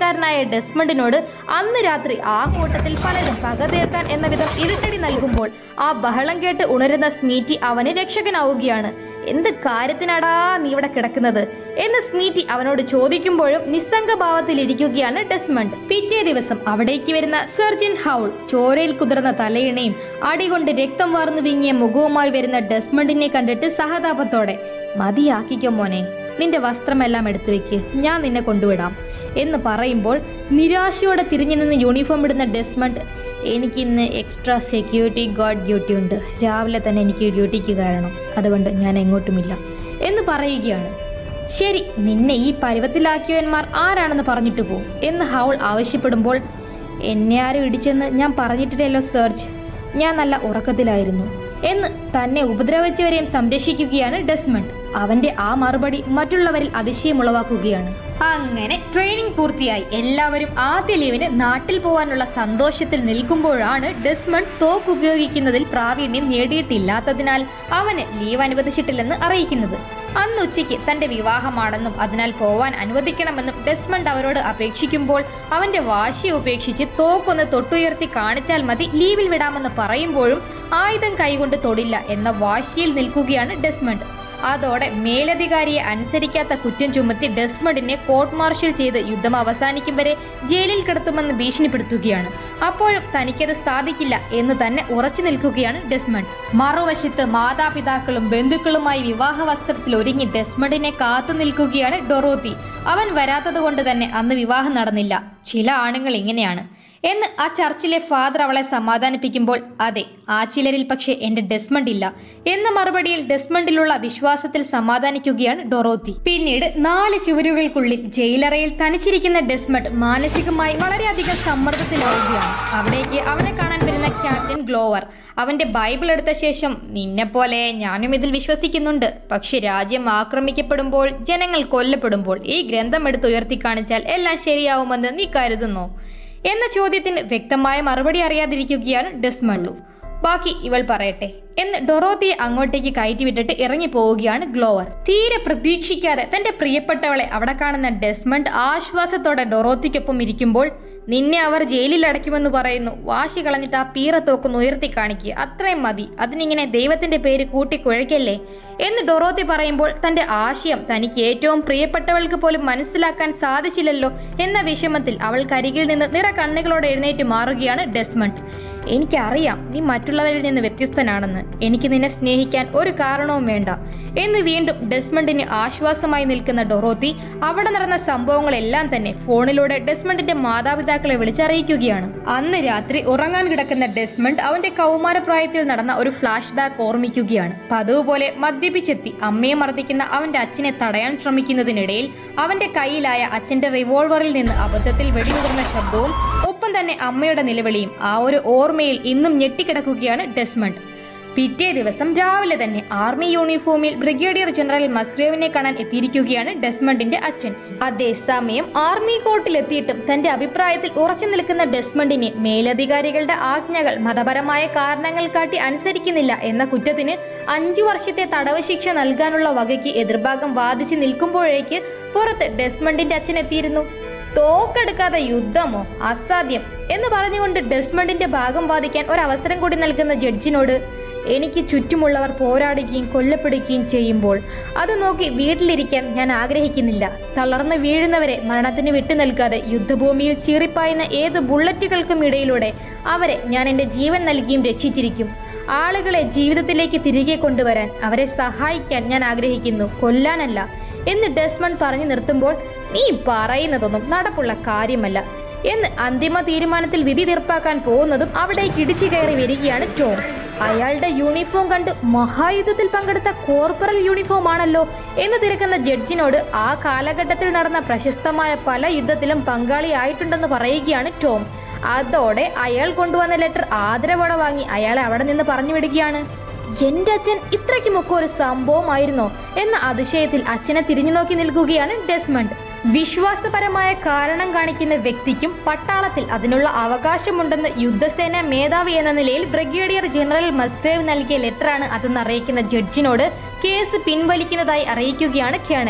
പ്രായക്കാരനായ ഡെസ്മണ്ടിനോട് അന്ന് രാത്രി ആ കൂട്ടത്തിൽ പലരും പക തീർക്കാൻ എന്ന വിധം ഇരുട്ടടി നൽകുമ്പോൾ ആ ബഹളം കേട്ട് ഉണരുന്ന സ്മീറ്റി അവന് രക്ഷകനാവുകയാണ് എന്ത് കാര്യത്തിനാടാ നീ ഇവിടെ കിടക്കുന്നത് എന്ന് സ്മീറ്റി അവനോട് ചോദിക്കുമ്പോഴും നിസ്സംഗഭാവത്തിൽ ഇരിക്കുകയാണ് ഡെസ്മണ്ട് പിറ്റേ ദിവസം അവിടേക്ക് വരുന്ന സർജിൻ ഹൗൾ ചോരയിൽ കുതിർന്ന തലയിണയും അടികൊണ്ട് രക്തം വാർന്നു വീങ്ങിയ മുഖവുമായി വരുന്ന ഡെസ്മണ്ടിനെ കണ്ടിട്ട് സഹതാപത്തോടെ മതിയാക്കിക്കോ മോനെ നിന്റെ വസ്ത്രമെല്ലാം എടുത്തു വെക്ക് ഞാൻ നിന്നെ കൊണ്ടുവിടാം എന്ന് പറയുമ്പോൾ നിരാശയോടെ തിരിഞ്ഞു നിന്ന് യൂണിഫോം ഇടുന്ന ഡെസ്മണ്ട് എനിക്കിന്ന് എക്സ്ട്രാ സെക്യൂരിറ്റി ഗാർഡ് ഡ്യൂട്ടി ഉണ്ട് രാവിലെ തന്നെ എനിക്ക് ഡ്യൂട്ടിക്ക് കയറണം അതുകൊണ്ട് ഞാൻ എങ്ങോട്ടുമില്ല എന്ന് പറയുകയാണ് ശരി നിന്നെ ഈ പരുവത്തിലാക്കിയവന്മാർ ആരാണെന്ന് പറഞ്ഞിട്ട് പോ എന്ന് ഹൗൾ ആവശ്യപ്പെടുമ്പോൾ എന്നെ ആരും ഇടിച്ചെന്ന് ഞാൻ പറഞ്ഞിട്ടില്ലല്ലോ സെർച്ച് ഞാൻ നല്ല ഉറക്കത്തിലായിരുന്നു എന്ന് തന്നെ ഉപദ്രവിച്ചവരെയും സംരക്ഷിക്കുകയാണ് ഡെസ്മണ്ട് അവന്റെ ആ മറുപടി മറ്റുള്ളവരിൽ അതിശയം ഉളവാക്കുകയാണ് അങ്ങനെ ട്രെയിനിങ് പൂർത്തിയായി എല്ലാവരും ആദ്യ ലീവിന് നാട്ടിൽ പോകാനുള്ള സന്തോഷത്തിൽ നിൽക്കുമ്പോഴാണ് ഡെസ്മണ്ട് തോക്ക് ഉപയോഗിക്കുന്നതിൽ പ്രാവീണ്യം നേടിയിട്ടില്ലാത്തതിനാൽ അവന് ലീവ് അനുവദിച്ചിട്ടില്ലെന്ന് അറിയിക്കുന്നത് അന്ന് ഉച്ചയ്ക്ക് തന്റെ വിവാഹമാണെന്നും അതിനാൽ പോവാൻ അനുവദിക്കണമെന്നും ഡെസ്മണ്ട് അവരോട് അപേക്ഷിക്കുമ്പോൾ അവന്റെ വാശി ഉപേക്ഷിച്ച് തോക്കൊന്ന് തൊട്ടുയർത്തി കാണിച്ചാൽ മതി ലീവിൽ വിടാമെന്ന് പറയുമ്പോഴും ആയുധം കൈകൊണ്ട് തൊടില്ല എന്ന വാശിയിൽ നിൽക്കുകയാണ് ഡെസ്മണ്ട് അതോടെ മേലധികാരിയെ അനുസരിക്കാത്ത കുറ്റം ചുമത്തി ഡെസ്മണ്ടിനെ കോർട്ട് മാർഷൽ ചെയ്ത് യുദ്ധം അവസാനിക്കും വരെ ജയിലിൽ കിടത്തുമെന്ന് ഭീഷണിപ്പെടുത്തുകയാണ് അപ്പോഴും തനിക്കത് സാധിക്കില്ല എന്ന് തന്നെ ഉറച്ചു നിൽക്കുകയാണ് ഡെസ്മണ്ട് മറുവശത്ത് മാതാപിതാക്കളും ബന്ധുക്കളുമായി വിവാഹ വസ്ത്രത്തിൽ ഒരുങ്ങി ഡെസ്മണ്ടിനെ കാത്തു നിൽക്കുകയാണ് ഡൊറോത്തി അവൻ വരാത്തത് കൊണ്ട് തന്നെ അന്ന് വിവാഹം നടന്നില്ല ചില ആണുങ്ങൾ ഇങ്ങനെയാണ് എന്ന് ആ ചർച്ചിലെ ഫാദർ അവളെ സമാധാനിപ്പിക്കുമ്പോൾ അതെ ആ ചിലരിൽ പക്ഷേ എന്റെ ഡെസ്മണ്ട് ഇല്ല എന്ന മറുപടിയിൽ ഡെസ്മണ്ടിലുള്ള വിശ്വാസത്തിൽ സമാധാനിക്കുകയാണ് ഡൊറോത്തി പിന്നീട് നാല് ചുവരുകൾക്കുള്ളിൽ ജയിലറയിൽ തനിച്ചിരിക്കുന്ന ഡെസ്മണ്ട് മാനസികമായി വളരെയധികം സമ്മർദ്ദത്തിലാവുകയാണ് അവിടേക്ക് അവനെ കാണാൻ വരുന്ന ക്യാപ്റ്റൻ ഗ്ലോവർ അവന്റെ ബൈബിൾ എടുത്ത ശേഷം നിന്നെ പോലെ ഞാനും ഇതിൽ വിശ്വസിക്കുന്നുണ്ട് പക്ഷെ രാജ്യം ആക്രമിക്കപ്പെടുമ്പോൾ ജനങ്ങൾ കൊല്ലപ്പെടുമ്പോൾ ഈ ഗ്രന്ഥം എടുത്ത് ഉയർത്തി കാണിച്ചാൽ എല്ലാം ശരിയാവുമെന്ന് നീ കരുതുന്നോ എന്ന ചോദ്യത്തിന് വ്യക്തമായ മറുപടി അറിയാതിരിക്കുകയാണ് ഡെസ്മള്ളു ബാക്കി ഇവൾ പറയട്ടെ എന്ന് ഡൊറോത്തിയെ അങ്ങോട്ടേക്ക് കയറ്റിവിട്ടിട്ട് ഇറങ്ങി പോവുകയാണ് ഗ്ലോവർ തീരെ പ്രതീക്ഷിക്കാതെ തന്റെ പ്രിയപ്പെട്ടവളെ അവിടെ കാണുന്ന ഡെസ്മണ്ട് ആശ്വാസത്തോടെ ഡൊറോത്തിക്കൊപ്പം ഇരിക്കുമ്പോൾ നിന്നെ അവർ ജയിലിൽ അടയ്ക്കുമെന്ന് പറയുന്നു വാശി കളഞ്ഞിട്ട് ആ പീറത്തോക്കൊന്ന് ഉയർത്തി കാണിക്കുക അത്രയും മതി അതിനിങ്ങനെ ദൈവത്തിന്റെ പേര് കൂട്ടിക്കുഴയ്ക്കല്ലേ എന്ന് ഡൊറോത്തി പറയുമ്പോൾ തന്റെ ആശയം തനിക്ക് ഏറ്റവും പ്രിയപ്പെട്ടവൾക്ക് പോലും മനസ്സിലാക്കാൻ സാധിച്ചില്ലല്ലോ എന്ന വിഷമത്തിൽ അവൾക്കരികിൽ നിന്ന് നിറ കണ്ണുകളോടെ എഴുന്നേറ്റ് മാറുകയാണ് ഡെസ്മണ്ട് എനിക്കറിയാം നീ മറ്റുള്ളവരിൽ നിന്ന് വ്യത്യസ്തനാണെന്ന് എനിക്ക് നിന്നെ സ്നേഹിക്കാൻ ഒരു കാരണവും വേണ്ട എന്ന് വീണ്ടും ഡെസ്മണ്ടിന് ആശ്വാസമായി നിൽക്കുന്ന ഡൊറോത്തി അവിടെ നടന്ന സംഭവങ്ങളെല്ലാം തന്നെ ഫോണിലൂടെ ഡെസ്മണ്ടിന്റെ മാതാപിതാക്കളെ വിളിച്ചറിയിക്കുകയാണ് അന്ന് രാത്രി ഉറങ്ങാൻ കിടക്കുന്ന ഡെസ്മണ്ട് അവന്റെ കൗമാരപ്രായത്തിൽ നടന്ന ഒരു ഫ്ലാഷ് ബാക്ക് ഓർമ്മിക്കുകയാണ് പതിവ് പോലെ മദ്യപിച്ചെത്തി അമ്മയെ മർദ്ദിക്കുന്ന അവന്റെ അച്ഛനെ തടയാൻ ശ്രമിക്കുന്നതിനിടയിൽ അവന്റെ കയ്യിലായ അച്ഛന്റെ റിവോൾവറിൽ നിന്ന് അബദ്ധത്തിൽ വെടിയുതിർന്ന ശബ്ദവും ഒപ്പം തന്നെ അമ്മയുടെ നിലവിളിയും ആ ഒരു ഓർമ്മയിൽ ഇന്നും ഞെട്ടിക്കിടക്കുകയാണ് ഡെസ്മണ്ട് പിറ്റേ ദിവസം രാവിലെ തന്നെ ആർമി യൂണിഫോമിൽ ബ്രിഗേഡിയർ ജനറൽ മസ്ഗ്രേവിനെ കാണാൻ എത്തിയിരിക്കുകയാണ് ഡെസ്മണ്ടിന്റെ അച്ഛൻ അതേസമയം ആർമി കോർട്ടിൽ എത്തിയിട്ടും തന്റെ അഭിപ്രായത്തിൽ ഉറച്ചു നിൽക്കുന്ന ഡെസ്മണ്ടിനെ മേലധികാരികളുടെ ആജ്ഞകൾ മതപരമായ കാരണങ്ങൾ കാട്ടി അനുസരിക്കുന്നില്ല എന്ന കുറ്റത്തിന് അഞ്ചു വർഷത്തെ തടവ് ശിക്ഷ നൽകാനുള്ള വകയ്ക്ക് എതിർഭാഗം വാദിച്ച് നിൽക്കുമ്പോഴേക്ക് പുറത്ത് ഡെസ്മണ്ടിന്റെ അച്ഛൻ എത്തിയിരുന്നു തോക്കെടുക്കാതെ യുദ്ധമോ അസാധ്യം എന്ന് പറഞ്ഞുകൊണ്ട് ഡെസ്മണ്ടിന്റെ ഭാഗം വാദിക്കാൻ ഒരവസരം കൂടി നൽകുന്ന ജഡ്ജിനോട് എനിക്ക് ചുറ്റുമുള്ളവർ പോരാടുകയും കൊല്ലപ്പെടുകയും ചെയ്യുമ്പോൾ അത് നോക്കി വീട്ടിലിരിക്കാൻ ഞാൻ ആഗ്രഹിക്കുന്നില്ല തളർന്നു വീഴുന്നവരെ മരണത്തിന് വിട്ടു നൽകാതെ യുദ്ധഭൂമിയിൽ ചീറിപ്പായുന്ന ഏത് ബുള്ളറ്റുകൾക്കും ഇടയിലൂടെ അവരെ ഞാൻ എൻ്റെ ജീവൻ നൽകിയും രക്ഷിച്ചിരിക്കും ആളുകളെ ജീവിതത്തിലേക്ക് തിരികെ കൊണ്ടുവരാൻ അവരെ സഹായിക്കാൻ ഞാൻ ആഗ്രഹിക്കുന്നു കൊല്ലാനല്ല എന്ന് ഡെസ്മണ്ട് പറഞ്ഞു നിർത്തുമ്പോൾ നീ പറയുന്നതൊന്നും നടപ്പുള്ള കാര്യമല്ല എന്ന് അന്തിമ തീരുമാനത്തിൽ വിധി തീർപ്പാക്കാൻ പോകുന്നതും അവിടേക്ക് ഇടിച്ചു കയറി വരികയാണ് ടോം അയാളുടെ യൂണിഫോം കണ്ട് മഹായുദ്ധത്തിൽ പങ്കെടുത്ത കോർപ്പറൽ യൂണിഫോം ആണല്ലോ എന്ന് തിരക്കുന്ന ജഡ്ജിനോട് ആ കാലഘട്ടത്തിൽ നടന്ന പ്രശസ്തമായ പല യുദ്ധത്തിലും പങ്കാളിയായിട്ടുണ്ടെന്ന് പറയുകയാണ് ടോം അതോടെ അയാൾ കൊണ്ടുവന്ന ലെറ്റർ ആദരവോടെ വാങ്ങി അയാളെ അവിടെ നിന്ന് പറഞ്ഞു വിടുകയാണ് എന്റെ അച്ഛൻ ഇത്രയ്ക്കുമൊക്കെ ഒരു സംഭവമായിരുന്നോ എന്ന അതിശയത്തിൽ അച്ഛനെ തിരിഞ്ഞു നോക്കി നിൽക്കുകയാണ് ഡെസ്മണ്ട് വിശ്വാസപരമായ കാരണം കാണിക്കുന്ന വ്യക്തിക്കും പട്ടാളത്തിൽ അതിനുള്ള അവകാശമുണ്ടെന്ന് യുദ്ധസേന മേധാവി എന്ന നിലയിൽ ബ്രിഗേഡിയർ ജനറൽ മസ്റ്റേവ് നൽകിയ ലെറ്ററാണ് അതെന്ന് അറിയിക്കുന്ന ജഡ്ജിനോട് കേസ് പിൻവലിക്കുന്നതായി അറിയിക്കുകയാണ് കേണൽ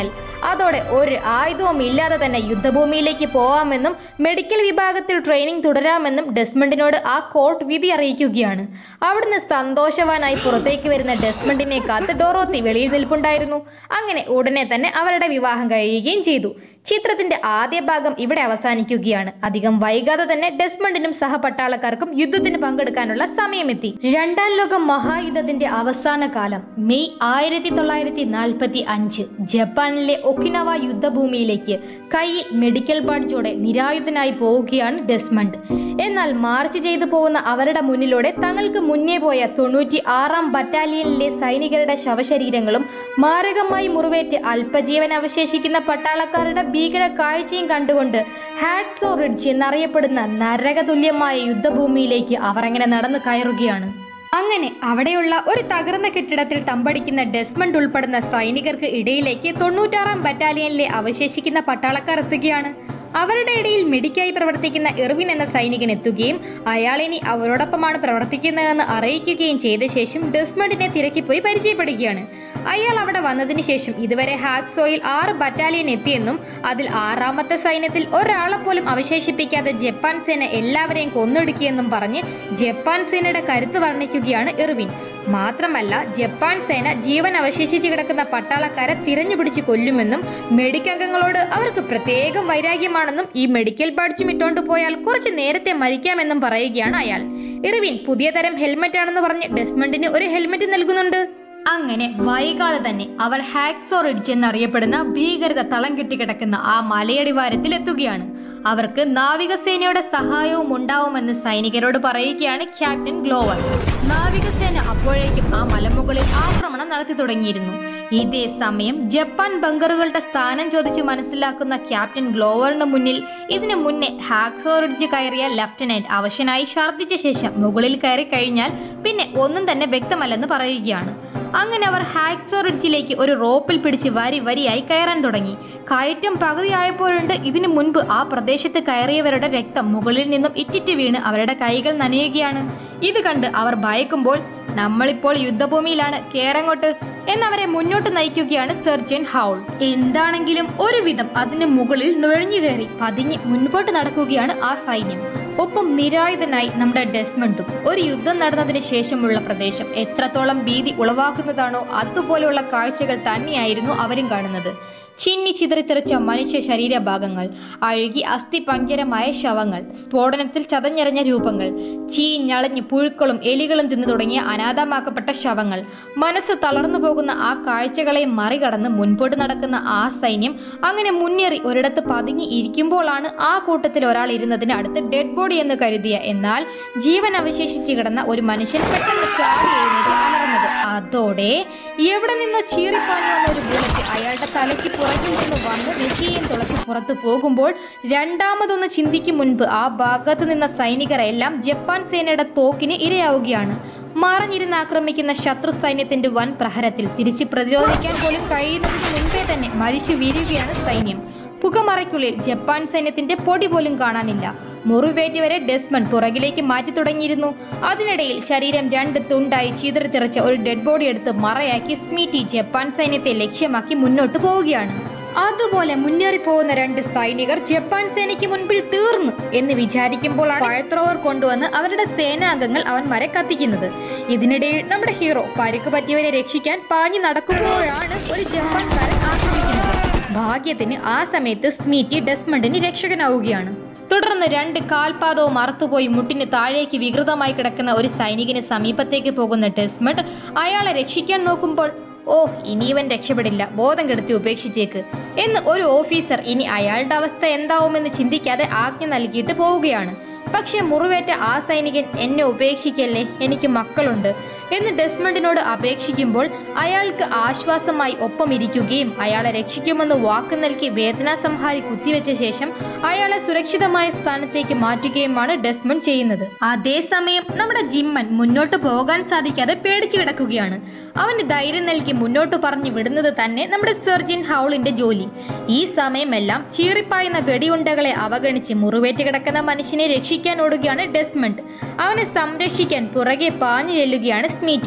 അതോടെ ഒരു ആയുധവും ഇല്ലാതെ തന്നെ യുദ്ധഭൂമിയിലേക്ക് പോവാമെന്നും മെഡിക്കൽ വിഭാഗത്തിൽ ട്രെയിനിങ് തുടരാമെന്നും ഡെസ്മണ്ടിനോട് ആ കോർട്ട് വിധി അറിയിക്കുകയാണ് അവിടുന്ന് സന്തോഷവാനായി പുറത്തേക്ക് വരുന്ന ഡെസ്മണ്ടിനെ കാത്ത് ഡോറോത്തി വെളിയിൽ നിൽപ്പുണ്ടായിരുന്നു അങ്ങനെ ഉടനെ തന്നെ അവരുടെ വിവാഹം കഴിയുകയും ചെയ്തു ചിത്രത്തിന്റെ ആദ്യ ഭാഗം ഇവിടെ അവസാനിക്കുകയാണ് അധികം വൈകാതെ തന്നെ ഡെസ്മണ്ടിനും സഹപട്ടാളക്കാർക്കും യുദ്ധത്തിന് പങ്കെടുക്കാനുള്ള സമയമെത്തി രണ്ടാം ലോക മഹായുദ്ധത്തിന്റെ അവസാന കാലം മെയ് ആയിരത്തി തൊള്ളായിരത്തി നാൽപ്പത്തി അഞ്ച് ജപ്പാനിലെ ഒക്കിനവ യുദ്ധഭൂമിയിലേക്ക് കൈയിൽ മെഡിക്കൽ ബാഡ്ജോടെ നിരായുധനായി പോവുകയാണ് ഡെസ്മണ്ട് എന്നാൽ മാർച്ച് ചെയ്തു പോകുന്ന അവരുടെ മുന്നിലൂടെ തങ്ങൾക്ക് മുന്നേ പോയ തൊണ്ണൂറ്റി ആറാം ബറ്റാലിയനിലെ സൈനികരുടെ ശവശരീരങ്ങളും മാരകമായി മുറിവേറ്റ് അല്പജീവൻ അവശേഷിക്കുന്ന പട്ടാളക്കാരുടെ ഭീകര കാഴ്ചയും കണ്ടുകൊണ്ട് ഹാക്സോ റിഡ്ജ് എന്നറിയപ്പെടുന്ന നരകതുല്യമായ യുദ്ധഭൂമിയിലേക്ക് അവർ അങ്ങനെ നടന്നു കയറുകയാണ് അങ്ങനെ അവിടെയുള്ള ഒരു തകർന്ന കെട്ടിടത്തിൽ തമ്പടിക്കുന്ന ഡെസ്മണ്ട് ഉൾപ്പെടുന്ന സൈനികർക്ക് ഇടയിലേക്ക് തൊണ്ണൂറ്റാറാം ബറ്റാലിയനിലെ അവശേഷിക്കുന്ന പട്ടാളക്കാർ എത്തുകയാണ് അവരുടെ ഇടയിൽ മെഡിക്കായി പ്രവർത്തിക്കുന്ന എർവിൻ എന്ന സൈനികൻ എത്തുകയും അയാൾ ഇനി അവരോടൊപ്പമാണ് പ്രവർത്തിക്കുന്നതെന്ന് അറിയിക്കുകയും ചെയ്ത ശേഷം ഡെസ്മണ്ടിനെ തിരക്കിപ്പോയി പരിചയപ്പെടുകയാണ് അയാൾ അവിടെ വന്നതിന് ശേഷം ഇതുവരെ ഹാക്സോയിൽ ആറ് ബറ്റാലിയൻ എത്തിയെന്നും അതിൽ ആറാമത്തെ സൈന്യത്തിൽ ഒരാളെ പോലും അവശേഷിപ്പിക്കാതെ ജപ്പാൻ സേന എല്ലാവരെയും കൊന്നൊടുക്കിയെന്നും പറഞ്ഞ് ജപ്പാൻ സേനയുടെ കരുത്ത് വർണ്ണിക്കുകയാണ് ഇർവിൻ മാത്രമല്ല ജപ്പാൻ സേന ജീവൻ അവശേഷിച്ച് കിടക്കുന്ന പട്ടാളക്കാരെ തിരഞ്ഞുപിടിച്ച് കൊല്ലുമെന്നും മെഡിക്കംഗങ്ങളോട് അവർക്ക് പ്രത്യേകം വൈരാഗ്യമാണെന്നും ഈ മെഡിക്കൽ ബാഡ്ജും ഇട്ടുകൊണ്ട് പോയാൽ കുറച്ച് നേരത്തെ മരിക്കാമെന്നും പറയുകയാണ് അയാൾ ഇർവിൻ പുതിയ തരം ഹെൽമെറ്റ് ആണെന്ന് പറഞ്ഞ് ഡെസ്മണ്ടിന് ഒരു ഹെൽമെറ്റ് നൽകുന്നുണ്ട് അങ്ങനെ വൈകാതെ തന്നെ അവർ ഹാക്സോ റിഡ്ജ് എന്നറിയപ്പെടുന്ന ഭീകരത തളം കെട്ടിക്കിടക്കുന്ന ആ മലയടിവാരത്തിൽ എത്തുകയാണ് അവർക്ക് നാവികസേനയുടെ സഹായവും ഉണ്ടാവുമെന്ന് സൈനികരോട് പറയുകയാണ് ക്യാപ്റ്റൻ ഗ്ലോവർ നാവികസേന അപ്പോഴേക്കും ആ മലമുകളിൽ ആക്രമണം നടത്തി തുടങ്ങിയിരുന്നു ഇതേ സമയം ജപ്പാൻ ബങ്കറുകളുടെ സ്ഥാനം ചോദിച്ച് മനസ്സിലാക്കുന്ന ക്യാപ്റ്റൻ ഗ്ലോവറിന് മുന്നിൽ ഇതിനു മുന്നേ ഹാക്സോ റിഡ്ജ് കയറിയ ലഫ്റ്റനന്റ് അവശനായി ഛർദ്ദിച്ച ശേഷം മുകളിൽ കയറി കഴിഞ്ഞാൽ പിന്നെ ഒന്നും തന്നെ വ്യക്തമല്ലെന്ന് പറയുകയാണ് അങ്ങനെ അവർ ഹാക്സോ റിഡ്ജിലേക്ക് ഒരു റോപ്പിൽ പിടിച്ച് വരി വരിയായി കയറാൻ തുടങ്ങി കയറ്റം പകുതിയായപ്പോഴുണ്ട് ഇതിനു മുൻപ് ആ പ്രദേശത്ത് കയറിയവരുടെ രക്തം മുകളിൽ നിന്നും ഇറ്റിറ്റ് വീണ് അവരുടെ കൈകൾ നനയുകയാണ് ഇത് കണ്ട് അവർ ഭയക്കുമ്പോൾ നമ്മളിപ്പോൾ യുദ്ധഭൂമിയിലാണ് കേറങ്ങോട്ട് എന്നവരെ മുന്നോട്ട് നയിക്കുകയാണ് സർജൻ ഹൗൾ എന്താണെങ്കിലും ഒരുവിധം അതിന് മുകളിൽ നുഴഞ്ഞു കയറി പതിഞ്ഞ് മുൻപോട്ട് നടക്കുകയാണ് ആ സൈന്യം ഒപ്പം നിരായുധനായി നമ്മുടെ ഡെസ്മണ്ടും ഒരു യുദ്ധം നടന്നതിന് ശേഷമുള്ള പ്രദേശം എത്രത്തോളം ഭീതി ഉളവാക്കുന്നതാണോ അതുപോലെയുള്ള കാഴ്ചകൾ തന്നെയായിരുന്നു അവരും കാണുന്നത് ചിന്നി ചിതറിത്തെറിച്ച മനുഷ്യ ശരീരഭാഗങ്ങൾ അഴുകി അസ്ഥിപഞ്ചരമായ ശവങ്ങൾ സ്ഫോടനത്തിൽ ചതഞ്ഞെറിഞ്ഞ രൂപങ്ങൾ ചീഞ്ഞളഞ്ഞ് പുഴുക്കളും എലികളും തിന്നു തുടങ്ങിയ അനാഥമാക്കപ്പെട്ട ശവങ്ങൾ മനസ്സ് തളർന്നു പോകുന്ന ആ കാഴ്ചകളെ മറികടന്ന് മുൻപോട്ട് നടക്കുന്ന ആ സൈന്യം അങ്ങനെ മുന്നേറി ഒരിടത്ത് പതുങ്ങി ഇരിക്കുമ്പോഴാണ് ആ കൂട്ടത്തിൽ ഒരാൾ ഇരുന്നതിന് അടുത്ത് ഡെഡ് ബോഡി എന്ന് കരുതിയ എന്നാൽ ജീവൻ അവശേഷിച്ച് കിടന്ന ഒരു മനുഷ്യൻ പെട്ടെന്ന് ചാടി എഴുന്നേറ്റ് അമർന്നത് അതോടെ എവിടെ നിന്നോ ചീറിപ്പാഞ്ഞു വന്ന ഒരു ബുള്ളറ്റ് അയാളുടെ തലയ്ക്ക് പുറകിൽ നിന്ന് വന്ന് നെറ്റിയും തുളച്ച് പുറത്തു പോകുമ്പോൾ രണ്ടാമതൊന്ന് ചിന്തിക്കും മുൻപ് ആ ഭാഗത്ത് നിന്ന സൈനികരെല്ലാം ജപ്പാൻ സേനയുടെ തോക്കിന് ഇരയാവുകയാണ് മറഞ്ഞിരുന്ന് ആക്രമിക്കുന്ന ശത്രു സൈന്യത്തിന്റെ വൻ പ്രഹരത്തിൽ തിരിച്ച് പ്രതിരോധിക്കാൻ പോലും കഴിയുന്നതിന് മുൻപേ തന്നെ മരിച്ചു വീഴുകയാണ് സൈന്യം പുകമറയ്ക്കുള്ളിൽ ജപ്പാൻ സൈന്യത്തിന്റെ പൊടി പോലും കാണാനില്ല മുറിവേറ്റവരെ ഡെസ്മണ്ട് പുറകിലേക്ക് മാറ്റി തുടങ്ങിയിരുന്നു അതിനിടയിൽ ശരീരം രണ്ട് തുണ്ടായി ചീതറിത്തെറിച്ച ഒരു ഡെഡ് ബോഡി എടുത്ത് മറയാക്കി സ്മീറ്റി ജപ്പാൻ സൈന്യത്തെ ലക്ഷ്യമാക്കി മുന്നോട്ട് പോവുകയാണ് അതുപോലെ മുന്നേറിപ്പോകുന്ന രണ്ട് സൈനികർ ജപ്പാൻ സേനയ്ക്ക് മുൻപിൽ തീർന്നു എന്ന് വിചാരിക്കുമ്പോഴാണ് പഴത്രോവർ കൊണ്ടുവന്ന് അവരുടെ സേനാംഗങ്ങൾ അവന്മാരെ കത്തിക്കുന്നത് ഇതിനിടയിൽ നമ്മുടെ ഹീറോ പരിക്ക് പറ്റിയവരെ രക്ഷിക്കാൻ പാഞ്ഞു നടക്കുമ്പോഴാണ് ഒരു ജപ്പാൻകാരൻ ആക്രമിക്കുന്നത് ഭാഗ്യത്തിന് ആ സമയത്ത് സ്മീറ്റി ഡെസ്മണ്ടിന് രക്ഷകനാവുകയാണ് തുടർന്ന് രണ്ട് കാൽപാദവും അറുത്തുപോയി മുട്ടിന് താഴേക്ക് വികൃതമായി കിടക്കുന്ന ഒരു സൈനികന് സമീപത്തേക്ക് പോകുന്ന ഡെസ്മണ്ട് അയാളെ രക്ഷിക്കാൻ നോക്കുമ്പോൾ ഓ ഇനി ഇവൻ രക്ഷപ്പെടില്ല ബോധം കെടുത്തി ഉപേക്ഷിച്ചേക്ക് എന്ന് ഒരു ഓഫീസർ ഇനി അയാളുടെ അവസ്ഥ എന്താവുമെന്ന് ചിന്തിക്കാതെ ആജ്ഞ നൽകിയിട്ട് പോവുകയാണ് പക്ഷെ മുറിവേറ്റ ആ സൈനികൻ എന്നെ ഉപേക്ഷിക്കല്ലേ എനിക്ക് മക്കളുണ്ട് എന്ന് ഡെസ്മണ്ടിനോട് അപേക്ഷിക്കുമ്പോൾ അയാൾക്ക് ആശ്വാസമായി ഒപ്പം ഇരിക്കുകയും അയാളെ രക്ഷിക്കുമെന്ന് വാക്ക് നൽകി വേദനാസംഹാരി കുത്തിവെച്ച ശേഷം അയാളെ സുരക്ഷിതമായ സ്ഥാനത്തേക്ക് മാറ്റുകയുമാണ് ഡെസ്മണ്ട് ചെയ്യുന്നത് അതേസമയം നമ്മുടെ ജിമ്മൻ മുന്നോട്ട് പോകാൻ സാധിക്കാതെ പേടിച്ചു കിടക്കുകയാണ് അവന് ധൈര്യം നൽകി മുന്നോട്ട് പറഞ്ഞു വിടുന്നത് തന്നെ നമ്മുടെ സർജൻ ഹൗളിന്റെ ജോലി ഈ സമയമെല്ലാം ചീറിപ്പായുന്ന വെടിയുണ്ടകളെ അവഗണിച്ച് മുറിവേറ്റ് കിടക്കുന്ന മനുഷ്യനെ രക്ഷിക്കാൻ ഓടുകയാണ് ഡെസ്മണ്ട് അവനെ സംരക്ഷിക്കാൻ പുറകെ പാഞ്ഞു ചെല്ലുകയാണ് സ്മീറ്റി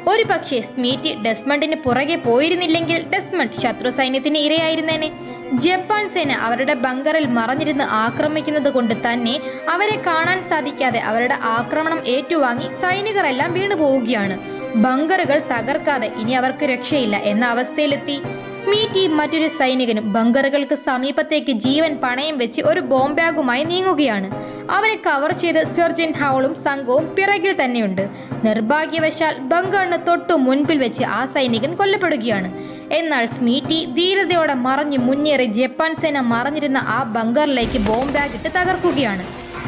ഒരു പക്ഷേ സ്മീറ്റി ഡെസ്മണ്ടിന് പുറകെ പോയിരുന്നില്ലെങ്കിൽ ഡെസ്മണ്ട് ശത്രു സൈന്യത്തിന് ഇരയായിരുന്നേനെ ജപ്പാൻ സേന അവരുടെ ബങ്കറിൽ മറഞ്ഞിരുന്ന് ആക്രമിക്കുന്നത് കൊണ്ട് തന്നെ അവരെ കാണാൻ സാധിക്കാതെ അവരുടെ ആക്രമണം ഏറ്റുവാങ്ങി സൈനികരെല്ലാം വീണു പോവുകയാണ് ബങ്കറുകൾ തകർക്കാതെ ഇനി അവർക്ക് രക്ഷയില്ല എന്ന അവസ്ഥയിലെത്തി സ്മീറ്റി മറ്റൊരു സൈനികനും ബങ്കറുകൾക്ക് സമീപത്തേക്ക് ജീവൻ പണയം വെച്ച് ഒരു ബോംബാഗുമായി നീങ്ങുകയാണ് അവരെ കവർ ചെയ്ത് സർജൻ ഹൗളും സംഘവും പിറകിൽ തന്നെയുണ്ട് നിർഭാഗ്യവശാൽ ബങ്കറിന് തൊട്ടു മുൻപിൽ വെച്ച് ആ സൈനികൻ കൊല്ലപ്പെടുകയാണ് എന്നാൽ സ്മീറ്റി ധീരതയോടെ മറഞ്ഞ് മുന്നേറി ജപ്പാൻ സേന മറഞ്ഞിരുന്ന ആ ബങ്കറിലേക്ക് ബോംബാഗിട്ട് തകർക്കുകയാണ്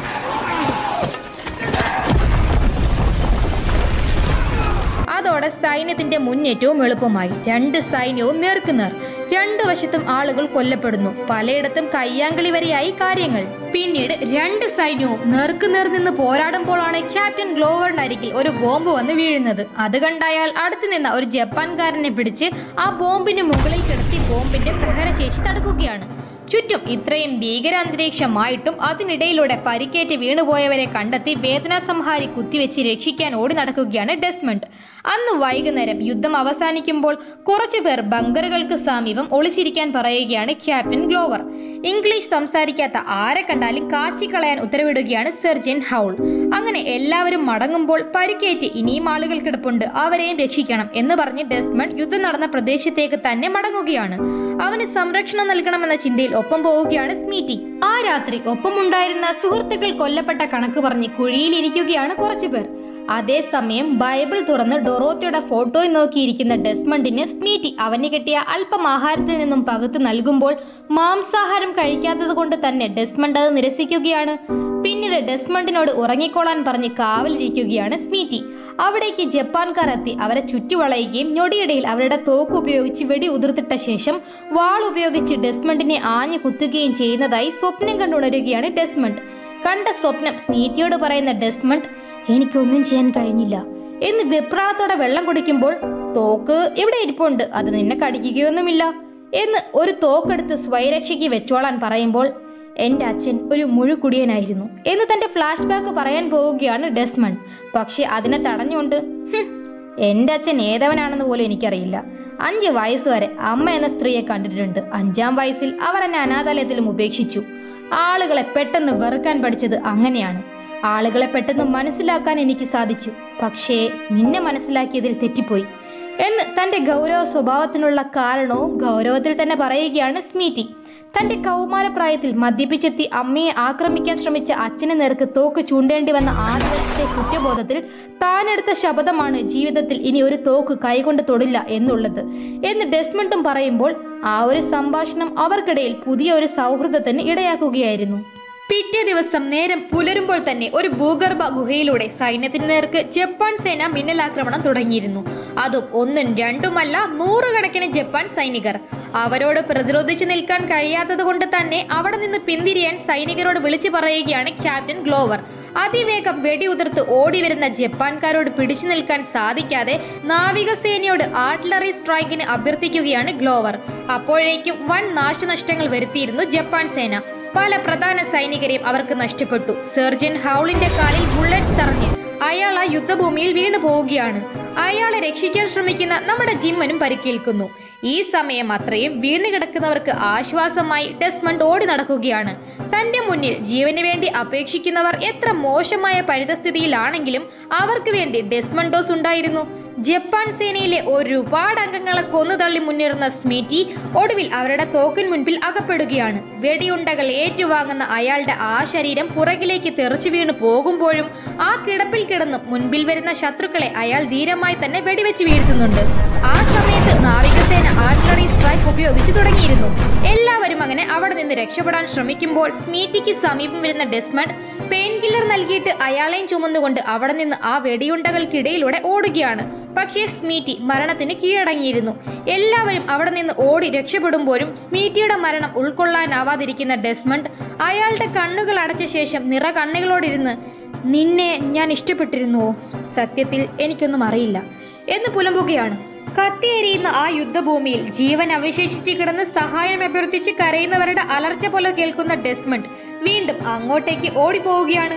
അതോടെ സൈന്യത്തിന്റെ മുന്നേറ്റവും എളുപ്പമായി രണ്ട് സൈന്യവും നേർക്കുനേർ രണ്ടു വശത്തും ആളുകൾ കൊല്ലപ്പെടുന്നു പലയിടത്തും കയ്യാങ്കളി വരെയായി കാര്യങ്ങൾ പിന്നീട് രണ്ട് സൈന്യവും നേർക്കുനേർ നിന്ന് പോരാടുമ്പോഴാണ് ക്യാപ്റ്റൻ ഗ്ലോവറിന്റെ അരികിൽ ഒരു ബോംബ് വന്ന് വീഴുന്നത് അത് കണ്ട അയാൾ അടുത്ത് നിന്ന ഒരു ജപ്പാൻകാരനെ പിടിച്ച് ആ ബോംബിന് മുകളിൽ കിടത്തി ബോംബിന്റെ പ്രഹരശേഷി തടുക്കുകയാണ് ചുറ്റും ഇത്രയും ഭീകരാന്തരീക്ഷമായിട്ടും അതിനിടയിലൂടെ പരിക്കേറ്റ് വീണുപോയവരെ കണ്ടെത്തി വേദനാ സംഹാരി കുത്തിവെച്ച് രക്ഷിക്കാൻ ഓടി നടക്കുകയാണ് ഡെസ്മണ്ട് അന്ന് വൈകുന്നേരം യുദ്ധം അവസാനിക്കുമ്പോൾ കുറച്ചുപേർ ബങ്കറുകൾക്ക് സമീപം ഒളിച്ചിരിക്കാൻ പറയുകയാണ് ക്യാപ്റ്റൻ ഗ്ലോവർ ഇംഗ്ലീഷ് സംസാരിക്കാത്ത ആരെ കണ്ടാലും കാച്ചിക്കളയാൻ ഉത്തരവിടുകയാണ് സർജൻ ഹൗൾ അങ്ങനെ എല്ലാവരും മടങ്ങുമ്പോൾ പരിക്കേറ്റ് ഇനിയും ആളുകൾ കിടപ്പുണ്ട് അവരെയും രക്ഷിക്കണം എന്ന് പറഞ്ഞ് ഡെസ്മണ്ട് യുദ്ധം നടന്ന പ്രദേശത്തേക്ക് തന്നെ മടങ്ങുകയാണ് അവന് സംരക്ഷണം നൽകണമെന്ന ചിന്തയിൽ ഒപ്പം പോവുകയാണ് സ്മീറ്റി ആ രാത്രി ഒപ്പമുണ്ടായിരുന്ന സുഹൃത്തുക്കൾ കൊല്ലപ്പെട്ട കണക്ക് പറഞ്ഞ് കുഴിയിലിരിക്കുകയാണ് കുറച്ചുപേർ അതേസമയം ബൈബിൾ തുറന്ന് ഡൊറോത്തിയുടെ ഫോട്ടോയിൽ നോക്കിയിരിക്കുന്ന ഡെസ്മണ്ടിന് സ്മീറ്റി അവന് കിട്ടിയ അല്പം ആഹാരത്തിൽ നിന്നും പകുത്ത് നൽകുമ്പോൾ മാംസാഹാരം കഴിക്കാത്തത് കൊണ്ട് തന്നെ ഡെസ്മണ്ട് അത് നിരസിക്കുകയാണ് പിന്നീട് ഡെസ്മണ്ടിനോട് ഉറങ്ങിക്കോളാൻ പറഞ്ഞ് കാവലിരിക്കുകയാണ് സ്മീറ്റി അവിടേക്ക് ജപ്പാൻകാർ എത്തി അവരെ ചുറ്റുവളയുകയും ഞൊടിയിടയിൽ അവരുടെ തോക്ക് ഉപയോഗിച്ച് വെടി ഉതിർത്തിട്ട ശേഷം വാൾ ഉപയോഗിച്ച് ഡെസ്മണ്ടിനെ ആഞ്ഞു കുത്തുകയും ചെയ്യുന്നതായി സ്വപ്നം കണ്ടുണരുകയാണ് ഡെസ്മണ്ട് കണ്ട സ്വപ്നം സ്മീറ്റിയോട് പറയുന്ന ഡെസ്മണ്ട് എനിക്കൊന്നും ചെയ്യാൻ കഴിഞ്ഞില്ല എന്ന് വെപ്രാളത്തോടെ വെള്ളം കുടിക്കുമ്പോൾ തോക്ക് ഇവിടെ ഇരിപ്പുണ്ട് അത് നിന്നെ കടിക്കുകയൊന്നുമില്ല എന്ന് ഒരു തോക്കെടുത്ത് സ്വയരക്ഷയ്ക്ക് വെച്ചോളാൻ പറയുമ്പോൾ എന്റെ അച്ഛൻ ഒരു മുഴുകുടിയനായിരുന്നു എന്ന് തന്റെ ഫ്ലാഷ് ബാക്ക് പറയാൻ പോവുകയാണ് ഡെസ്മണ്ട് പക്ഷെ അതിനെ തടഞ്ഞുകൊണ്ട് "ഹും, എന്റെ അച്ഛൻ ഏതവനാണെന്ന് പോലും എനിക്കറിയില്ല അഞ്ച് വയസ്സ് വരെ അമ്മ എന്ന സ്ത്രീയെ കണ്ടിട്ടുണ്ട് അഞ്ചാം വയസ്സിൽ അവർ എന്നെ അനാഥാലയത്തിലും ഉപേക്ഷിച്ചു ആളുകളെ പെട്ടെന്ന് വെറുക്കാൻ പഠിച്ചത് അങ്ങനെയാണ് ആളുകളെ പെട്ടെന്ന് മനസ്സിലാക്കാൻ എനിക്ക് സാധിച്ചു പക്ഷേ നിന്നെ മനസ്സിലാക്കിയതിൽ തെറ്റിപ്പോയി എന്ന് തന്റെ ഗൗരവ സ്വഭാവത്തിനുള്ള കാരണവും ഗൗരവത്തിൽ തന്നെ പറയുകയാണ് സ്മീറ്റി തന്റെ കൗമാരപ്രായത്തിൽ മദ്യപിച്ചെത്തി അമ്മയെ ആക്രമിക്കാൻ ശ്രമിച്ച അച്ഛന് നേർക്ക് തോക്ക് ചൂണ്ടേണ്ടി വന്ന ആ ദിവസത്തെ കുറ്റബോധത്തിൽ താനെടുത്ത ശപഥമാണ് ജീവിതത്തിൽ ഇനി ഒരു തോക്ക് കൈകൊണ്ട് തൊടില്ല എന്നുള്ളത് എന്ന് ഡെസ്മണ്ടും പറയുമ്പോൾ ആ ഒരു സംഭാഷണം അവർക്കിടയിൽ പുതിയ ഒരു സൗഹൃദത്തിന് ഇടയാക്കുകയായിരുന്നു പിറ്റേ ദിവസം നേരം പുലരുമ്പോൾ തന്നെ ഒരു ഭൂഗർഭ ഗുഹയിലൂടെ സൈന്യത്തിന് നേർക്ക് ജപ്പാൻ സേന മിന്നലാക്രമണം തുടങ്ങിയിരുന്നു അതും ഒന്നും രണ്ടുമല്ല നൂറുകണക്കിന് ജപ്പാൻ സൈനികർ അവരോട് പ്രതിരോധിച്ചു നിൽക്കാൻ കഴിയാത്തത് കൊണ്ട് തന്നെ അവിടെ നിന്ന് പിന്തിരിയാൻ സൈനികരോട് വിളിച്ചു പറയുകയാണ് ക്യാപ്റ്റൻ ഗ്ലോവർ അതിവേഗം വെടിയുതിർത്ത് ഓടിവരുന്ന ജപ്പാൻകാരോട് പിടിച്ചു നിൽക്കാൻ സാധിക്കാതെ നാവികസേനയോട് ആർട്ടിലറി സ്ട്രൈക്കിന് അഭ്യർത്ഥിക്കുകയാണ് ഗ്ലോവർ അപ്പോഴേക്കും വൻ നാശനഷ്ടങ്ങൾ വരുത്തിയിരുന്നു ജപ്പാൻ സേന പല പ്രധാന സൈനികരെയും അവർക്ക് നഷ്ടപ്പെട്ടു സർജൻ ഹൗളിന്റെ കാലിൽ ബുള്ളറ്റ് തറഞ്ഞ് അയാൾ ആ യുദ്ധഭൂമിയിൽ വീണു പോവുകയാണ് അയാളെ രക്ഷിക്കാൻ ശ്രമിക്കുന്ന നമ്മുടെ ജിമ്മനും പരിക്കേൽക്കുന്നു ഈ സമയം അത്രയും വീണു കിടക്കുന്നവർക്ക് ആശ്വാസമായി ഡെസ്മണ്ട് ഓടി നടക്കുകയാണ് തന്റെ മുന്നിൽ ജീവന് വേണ്ടി അപേക്ഷിക്കുന്നവർ എത്ര മോശമായ പരിതസ്ഥിതിയിലാണെങ്കിലും അവർക്ക് വേണ്ടി ഡെസ്മണ്ടോസ് ഉണ്ടായിരുന്നു ജപ്പാൻ സേനയിലെ ഒരുപാട് അംഗങ്ങളെ കൊന്നു തള്ളി മുന്നേറുന്ന സ്മീറ്റി ഒടുവിൽ അവരുടെ തോക്കിൻ മുൻപിൽ അകപ്പെടുകയാണ് വെടിയുണ്ടകൾ ഏറ്റുവാങ്ങുന്ന അയാളുടെ ആ ശരീരം പുറകിലേക്ക് തെറിച്ചു വീണു പോകുമ്പോഴും ആ കിടപ്പിൽ കിടന്ന് മുൻപിൽ വരുന്ന ശത്രുക്കളെ അയാൾ ധീരമായി തന്നെ വെടിവെച്ച് വീഴ്ത്തുന്നുണ്ട് ആ സമയത്ത് നാവികസേന ആർട്ടിലറി സ്ട്രൈക്ക് ഉപയോഗിച്ചു തുടങ്ങിയിരുന്നു എല്ലാവരും അങ്ങനെ അവിടെ നിന്ന് രക്ഷപ്പെടാൻ ശ്രമിക്കുമ്പോൾ സ്മീറ്റിക്ക് സമീപം വരുന്ന ഡെസ്മണ്ട് പെയിൻ കില്ലർ നൽകിയിട്ട് അയാളെയും ചുമന്നുകൊണ്ട് അവിടെ നിന്ന് ആ വെടിയുണ്ടകൾക്കിടയിലൂടെ ഓടുകയാണ് പക്ഷേ സ്മീറ്റി മരണത്തിന് കീഴടങ്ങിയിരുന്നു എല്ലാവരും അവിടെ നിന്ന് ഓടി രക്ഷപ്പെടുമ്പോഴും സ്മീറ്റിയുടെ മരണം ഉൾക്കൊള്ളാനാവാതിരിക്കുന്ന ഡെസ്മണ്ട് അയാളുടെ കണ്ണുകൾ അടച്ച ശേഷം നിറ കണ്ണുകളോടിരുന്ന് നിന്നെ ഞാൻ ഇഷ്ടപ്പെട്ടിരുന്നുവോ സത്യത്തിൽ എനിക്കൊന്നും അറിയില്ല എന്ന് പുലമ്പുകയാണ് കത്തിയെരിയുന്ന ആ യുദ്ധഭൂമിയിൽ ജീവൻ അവശേഷിച്ച് കിടന്ന് സഹായം അഭ്യർത്ഥിച്ച് കരയുന്നവരുടെ അലർച്ച പോലെ കേൾക്കുന്ന ഡെസ്മണ്ട് വീണ്ടും അങ്ങോട്ടേക്ക് ഓടിപ്പോവുകയാണ്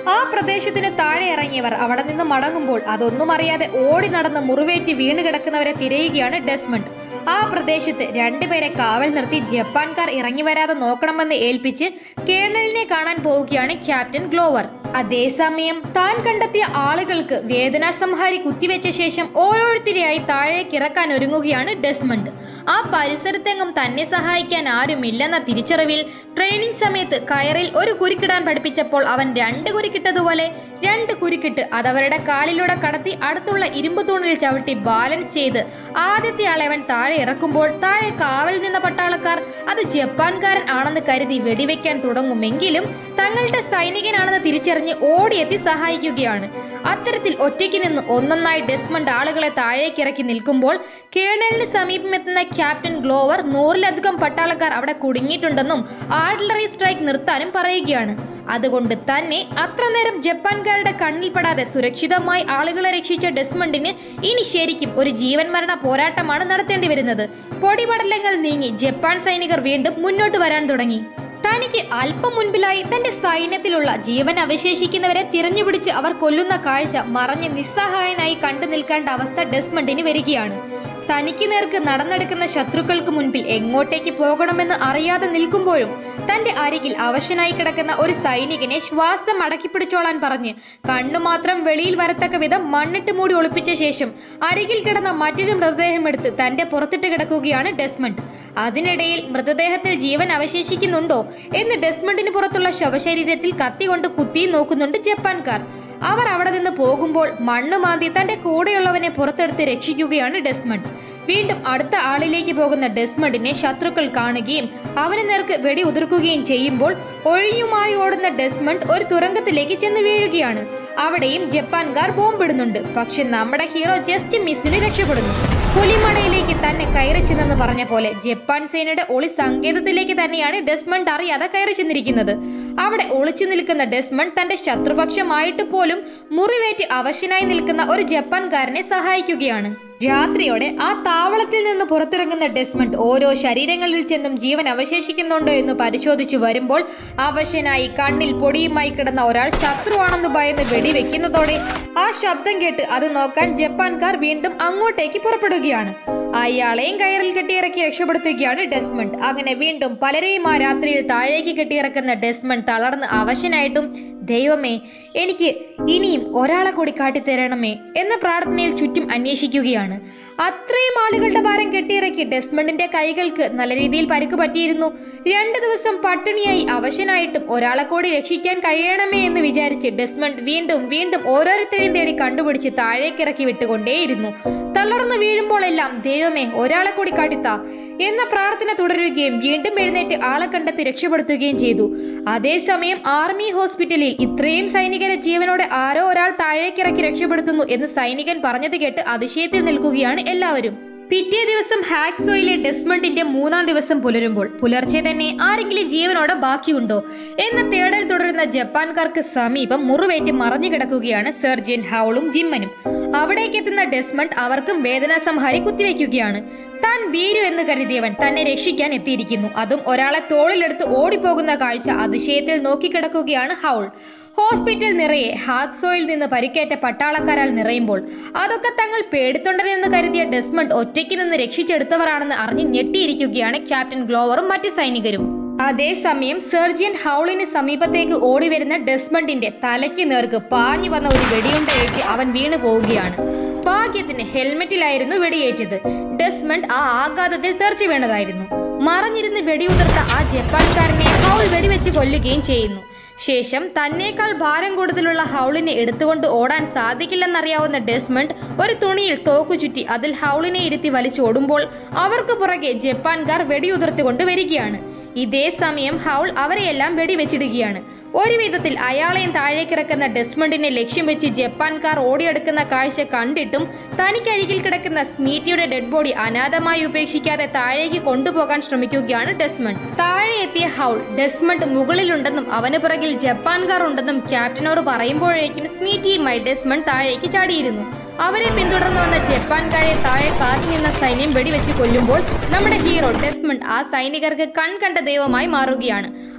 ആ പ്രദേശത്തിന് താഴെ ഇറങ്ങിയവർ അവിടെ നിന്ന് മടങ്ങുമ്പോൾ അതൊന്നും അറിയാതെ ഓടി നടന്ന് മുറിവേറ്റ് വീണ് കിടക്കുന്നവരെ തിരയുകയാണ് ഡെസ്മണ്ട് ആ പ്രദേശത്ത് രണ്ടുപേരെ കാവൽ നിർത്തി ജപ്പാൻകാർ ഇറങ്ങി വരാതെ നോക്കണമെന്ന് ഏൽപ്പിച്ച് കേണലിനെ കാണാൻ പോവുകയാണ് ക്യാപ്റ്റൻ ഗ്ലോവർ അതേസമയം താൻ കണ്ടെത്തിയ ആളുകൾക്ക് വേദനാസംഹാരി കുത്തിവെച്ച ശേഷം ഓരോരുത്തരെയായി താഴേക്ക് ഇറക്കാൻ ഒരുങ്ങുകയാണ് ഡെസ്മണ്ട് ആ പരിസരത്തെങ്ങും തന്നെ സഹായിക്കാൻ ആരുമില്ലെന്ന തിരിച്ചറിവിൽ ട്രെയിനിങ് സമയത്ത് കയറിൽ ഒരു കുരുക്കിടാൻ പഠിപ്പിച്ചപ്പോൾ അവൻ രണ്ട് കുരുക്കിട്ടതുപോലെ രണ്ട് കുരുക്കിട്ട് അതവരുടെ കാലിലൂടെ കടത്തി അടുത്തുള്ള ഇരുമ്പ് തൂണിൽ ചവിട്ടി ബാലൻസ് ചെയ്ത് ആദ്യത്തെ ആളെ അവൻ താഴെ ഇറക്കുമ്പോൾ താഴെ കാവൽ നിന്ന പട്ടാളക്കാർ അത് ജപ്പാൻകാരൻ ആണെന്ന് കരുതി വെടിവെക്കാൻ തുടങ്ങുമെങ്കിലും തങ്ങളുടെ സൈനികനാണെന്ന് തിരിച്ചറിഞ്ഞ് ഓടിയെത്തി സഹായിക്കുകയാണ് അത്തരത്തിൽ ഒറ്റയ്ക്ക് നിന്ന് ഒന്നൊന്നായി ഡെസ്മണ്ട് ആളുകളെ താഴേക്കിറക്കി നിൽക്കുമ്പോൾ കേണലിന് സമീപമെത്തുന്ന ക്യാപ്റ്റൻ ഗ്ലോവർ നൂറിലധികം പട്ടാളക്കാർ അവിടെ കുടുങ്ങിയിട്ടുണ്ടെന്നും ആർട്ടിലറി സ്ട്രൈക്ക് നിർത്താനും പറയുകയാണ് അതുകൊണ്ട് തന്നെ അത്ര നേരം ജപ്പാൻകാരുടെ കണ്ണിൽപ്പെടാതെ സുരക്ഷിതമായി ആളുകളെ രക്ഷിച്ച ഡെസ്മണ്ടിന് ഇനി ശരിക്കും ഒരു ജീവൻ മരണ പോരാട്ടമാണ് നടത്തേണ്ടി വരുന്നത് പൊടിപടലങ്ങൾ നീങ്ങി ജപ്പാൻ സൈനികർ വീണ്ടും മുന്നോട്ട് വരാൻ തുടങ്ങി തനിക്ക് അല്പം മുൻപിലായി തന്റെ സൈന്യത്തിലുള്ള ജീവൻ അവശേഷിക്കുന്നവരെ തിരഞ്ഞുപിടിച്ച് അവർ കൊല്ലുന്ന കാഴ്ച മറഞ്ഞ് നിസ്സഹായനായി കണ്ടു നിൽക്കേണ്ട അവസ്ഥ ഡെസ്മണ്ടിന് വരികയാണ് തനിക്ക് നേർക്ക് നടന്നെടുക്കുന്ന ശത്രുക്കൾക്ക് മുൻപിൽ എങ്ങോട്ടേക്ക് പോകണമെന്ന് അറിയാതെ നിൽക്കുമ്പോഴും തന്റെ അരികിൽ അവശനായി കിടക്കുന്ന ഒരു സൈനികനെ ശ്വാസം അടക്കിപ്പിടിച്ചോളാൻ പറഞ്ഞ് കണ്ണു മാത്രം വെളിയിൽ വരത്തക്ക വിധം മണ്ണിട്ട് മൂടി ഒളിപ്പിച്ച ശേഷം അരികിൽ കിടന്ന മറ്റൊരു മൃതദേഹം എടുത്ത് തന്റെ പുറത്തിട്ട് കിടക്കുകയാണ് ഡെസ്മണ്ട് അതിനിടയിൽ മൃതദേഹത്തിൽ ജീവൻ അവശേഷിക്കുന്നുണ്ടോ എന്ന് ഡെസ്മണ്ടിന് പുറത്തുള്ള ശവശരീരത്തിൽ കത്തി കൊണ്ട് കുത്തി നോക്കുന്നുണ്ട് ജപ്പാൻകാർ അവർ അവിടെ നിന്ന് പോകുമ്പോൾ മണ്ണ് മാന്തി തന്റെ കൂടെയുള്ളവനെ പുറത്തെടുത്ത് രക്ഷിക്കുകയാണ് ഡെസ്മണ്ട് വീണ്ടും അടുത്ത ആളിലേക്ക് പോകുന്ന ഡെസ്മണ്ടിനെ ശത്രുക്കൾ കാണുകയും അവന് നേർക്ക് വെടി ഉതിർക്കുകയും ചെയ്യുമ്പോൾ ഒഴിയുമായി ഓടുന്ന ഡെസ്മണ്ട് ഒരു തുരങ്കത്തിലേക്ക് ചെന്ന് വീഴുകയാണ് അവിടെയും ജപ്പാൻകാർ ബോംബിടുന്നുണ്ട് പക്ഷെ നമ്മുടെ ഹീറോ ജസ്റ്റ് മിസ്സിന് രക്ഷപ്പെടുന്നു പുലിമണയിലേക്ക് തന്നെ കയറി ചെന്നെന്ന് പറഞ്ഞ പോലെ ജപ്പാൻ സേനയുടെ ഒളി സങ്കേതത്തിലേക്ക് തന്നെയാണ് ഡെസ്മണ്ട് അറിയാതെ കയറി ചെന്നിരിക്കുന്നത് അവിടെ ഒളിച്ചു നിൽക്കുന്ന ഡെസ്മണ്ട് തന്റെ ശത്രുപക്ഷമായിട്ട് പോലും മുറിവേറ്റ് അവശനായി നിൽക്കുന്ന ഒരു ജപ്പാൻകാരനെ സഹായിക്കുകയാണ് രാത്രിയോടെ ആ താവളത്തിൽ നിന്ന് പുറത്തിറങ്ങുന്ന ഡെസ്മണ്ട് ഓരോ ശരീരങ്ങളിൽ ചെന്നും ജീവൻ അവശേഷിക്കുന്നുണ്ടോ എന്ന് പരിശോധിച്ചു വരുമ്പോൾ അവശനായി കണ്ണിൽ പൊടിയുമായി കിടന്ന ഒരാൾ ശത്രുവാണെന്ന് ഭയന്ന് വെടിവെക്കുന്നതോടെ ആ ശബ്ദം കേട്ട് അത് നോക്കാൻ ജപ്പാൻകാർ വീണ്ടും അങ്ങോട്ടേക്ക് പുറപ്പെടുകയാണ് അയാളെയും കയറിൽ കെട്ടിയിറക്കി രക്ഷപ്പെടുത്തുകയാണ് ഡെസ്മണ്ട് അങ്ങനെ വീണ്ടും പലരെയും ആ രാത്രിയിൽ താഴേക്ക് കെട്ടിയിറക്കുന്ന ഡെസ്മണ്ട് തളർന്ന് അവശനായിട്ടും ദൈവമേ എനിക്ക് ഇനിയും ഒരാളെ കൂടി കാട്ടിത്തരണമേ എന്ന പ്രാർത്ഥനയിൽ ചുറ്റും അന്വേഷിക്കുകയാണ് അത്രയും ആളുകളുടെ ഭാരം കെട്ടിയിറക്കി ഡെസ്മണ്ടിന്റെ കൈകൾക്ക് നല്ല രീതിയിൽ പരിക്ക് പറ്റിയിരുന്നു രണ്ടു ദിവസം പട്ടിണിയായി അവശനായിട്ടും ഒരാളെ കൂടി രക്ഷിക്കാൻ കഴിയണമേ എന്ന് വിചാരിച്ച് ഡെസ്മണ്ട് വീണ്ടും വീണ്ടും ഓരോരുത്തരെയും തേടി കണ്ടുപിടിച്ച് താഴേക്കിറക്കി വിട്ടുകൊണ്ടേയിരുന്നു തളർന്നു വീഴുമ്പോഴെല്ലാം ദൈവമേ ഒരാളെ കൂടി കാട്ടിത്താ എന്ന പ്രാർത്ഥന തുടരുകയും വീണ്ടും എഴുന്നേറ്റ് ആളെ കണ്ടെത്തി രക്ഷപ്പെടുത്തുകയും ചെയ്തു അതേസമയം ആർമി ഹോസ്പിറ്റലിൽ ഇത്രയും സൈനികരെ ജീവനോടെ ആരോ ഒരാൾ താഴേക്കിറക്കി രക്ഷപ്പെടുത്തുന്നു എന്ന് സൈനികൻ പറഞ്ഞത് കേട്ട് അതിശയത്തിൽ നിൽക്കുകയാണ് എല്ലാവരും പിറ്റേ ദിവസം ഹാക്സോയിലെ ഡെസ്മണ്ടിന്റെ മൂന്നാം ദിവസം പുലരുമ്പോൾ പുലർച്ചെ തന്നെ ആരെങ്കിലും ജീവനോടെ ബാക്കിയുണ്ടോ എന്ന തേടൽ തുടരുന്ന ജപ്പാൻകാർക്ക് സമീപം മുറിവേറ്റ് മറഞ്ഞു കിടക്കുകയാണ് സർജൻ ഹൗളും ജിമ്മനും അവിടേക്ക് എത്തുന്ന ഡെസ്മണ്ട് അവർക്കും വേദനാസംഹാരി കുത്തിവെക്കുകയാണ് താൻ വീരു എന്ന് കരുതിയവൻ തന്നെ രക്ഷിക്കാൻ എത്തിയിരിക്കുന്നു അതും ഒരാളെ തോളിലെടുത്ത് ഓടിപ്പോകുന്ന കാഴ്ച അതിശയത്തിൽ നോക്കിക്കിടക്കുകയാണ് ഹൗൾ ഹോസ്പിറ്റൽ നിറയെ ഹാക്സോയിൽ നിന്ന് പരിക്കേറ്റ പട്ടാളക്കാരാൽ നിറയുമ്പോൾ അതൊക്കെ തങ്ങൾ പേടിത്തൊണ്ടരെന്ന് കരുതിയ ഡെസ്മണ്ട് ഒറ്റയ്ക്ക് നിന്ന് രക്ഷിച്ചെടുത്തവരാണെന്ന് അറിഞ്ഞ് ഞെട്ടിയിരിക്കുകയാണ് ക്യാപ്റ്റൻ ഗ്ലോവറും മറ്റ് സൈനികരും അതേസമയം സർജിയൻ ഹൗളിന് സമീപത്തേക്ക് ഓടിവരുന്ന ഡെസ്മണ്ടിന്റെ തലയ്ക്ക് നേർക്ക് പാഞ്ഞു വന്ന ഒരു വെടിയുണ്ടയേക്ക് അവൻ വീണു പോവുകയാണ് ഭാഗ്യത്തിന് ഹെൽമെറ്റിലായിരുന്നു വെടിയേറ്റത് ഡെസ്മണ്ട് ആ ആഘാതത്തിൽ തെറിച്ചു വീണതായിരുന്നു മറഞ്ഞിരുന്ന് വെടിയുതിർത്ത ആ ജപ്പാൻകാരനെ ഹൗൾ വെടിവെച്ച് കൊല്ലുകയും ചെയ്യുന്നു ശേഷം തന്നേക്കാൾ ഭാരം കൂടുതലുള്ള ഹൗളിനെ എടുത്തുകൊണ്ട് ഓടാൻ സാധിക്കില്ലെന്നറിയാവുന്ന ഡെസ്മണ്ട് ഒരു തുണിയിൽ തോക്കു ചുറ്റി അതിൽ ഹൗളിനെ ഇരുത്തി വലിച്ചോടുമ്പോൾ അവർക്ക് പുറകെ ജപ്പാൻകാർ വെടിയുതിർത്തുകൊണ്ട് വരികയാണ് ഇതേ സമയം ഹൗൾ അവരെയെല്ലാം വെടിവെച്ചിടുകയാണ് ഒരു വിധത്തിൽ അയാളെയും താഴേക്കിറക്കുന്ന ഡെസ്മണ്ടിനെ ലക്ഷ്യം വെച്ച് ജപ്പാൻകാർ ഓടിയെടുക്കുന്ന കാഴ്ച കണ്ടിട്ടും തനിക്കരികിൽ കിടക്കുന്ന സ്മീറ്റിയുടെ ഡെഡ് ബോഡി അനാഥമായി ഉപേക്ഷിക്കാതെ താഴേക്ക് കൊണ്ടുപോകാൻ ശ്രമിക്കുകയാണ് ഡെസ്മണ്ട് താഴെ എത്തിയ ഹൗൾ ഡെസ്മണ്ട് മുകളിലുണ്ടെന്നും അവന് പിറകിൽ ജപ്പാൻകാർ ഉണ്ടെന്നും ക്യാപ്റ്റനോട് പറയുമ്പോഴേക്കും സ്മീറ്റിയുമായി ഡെസ്മണ്ട് താഴേക്ക് ചാടിയിരുന്നു അവരെ പിന്തുടർന്നു വന്ന ജപ്പാൻകാരെ താഴെ കാത്തു നിന്ന സൈന്യം വെടിവെച്ച് കൊല്ലുമ്പോൾ നമ്മുടെ ഹീറോ ഡെസ്മണ്ട് ആ സൈനികർക്ക് കൺകണ്ട ദൈവമായി മാറുകയാണ്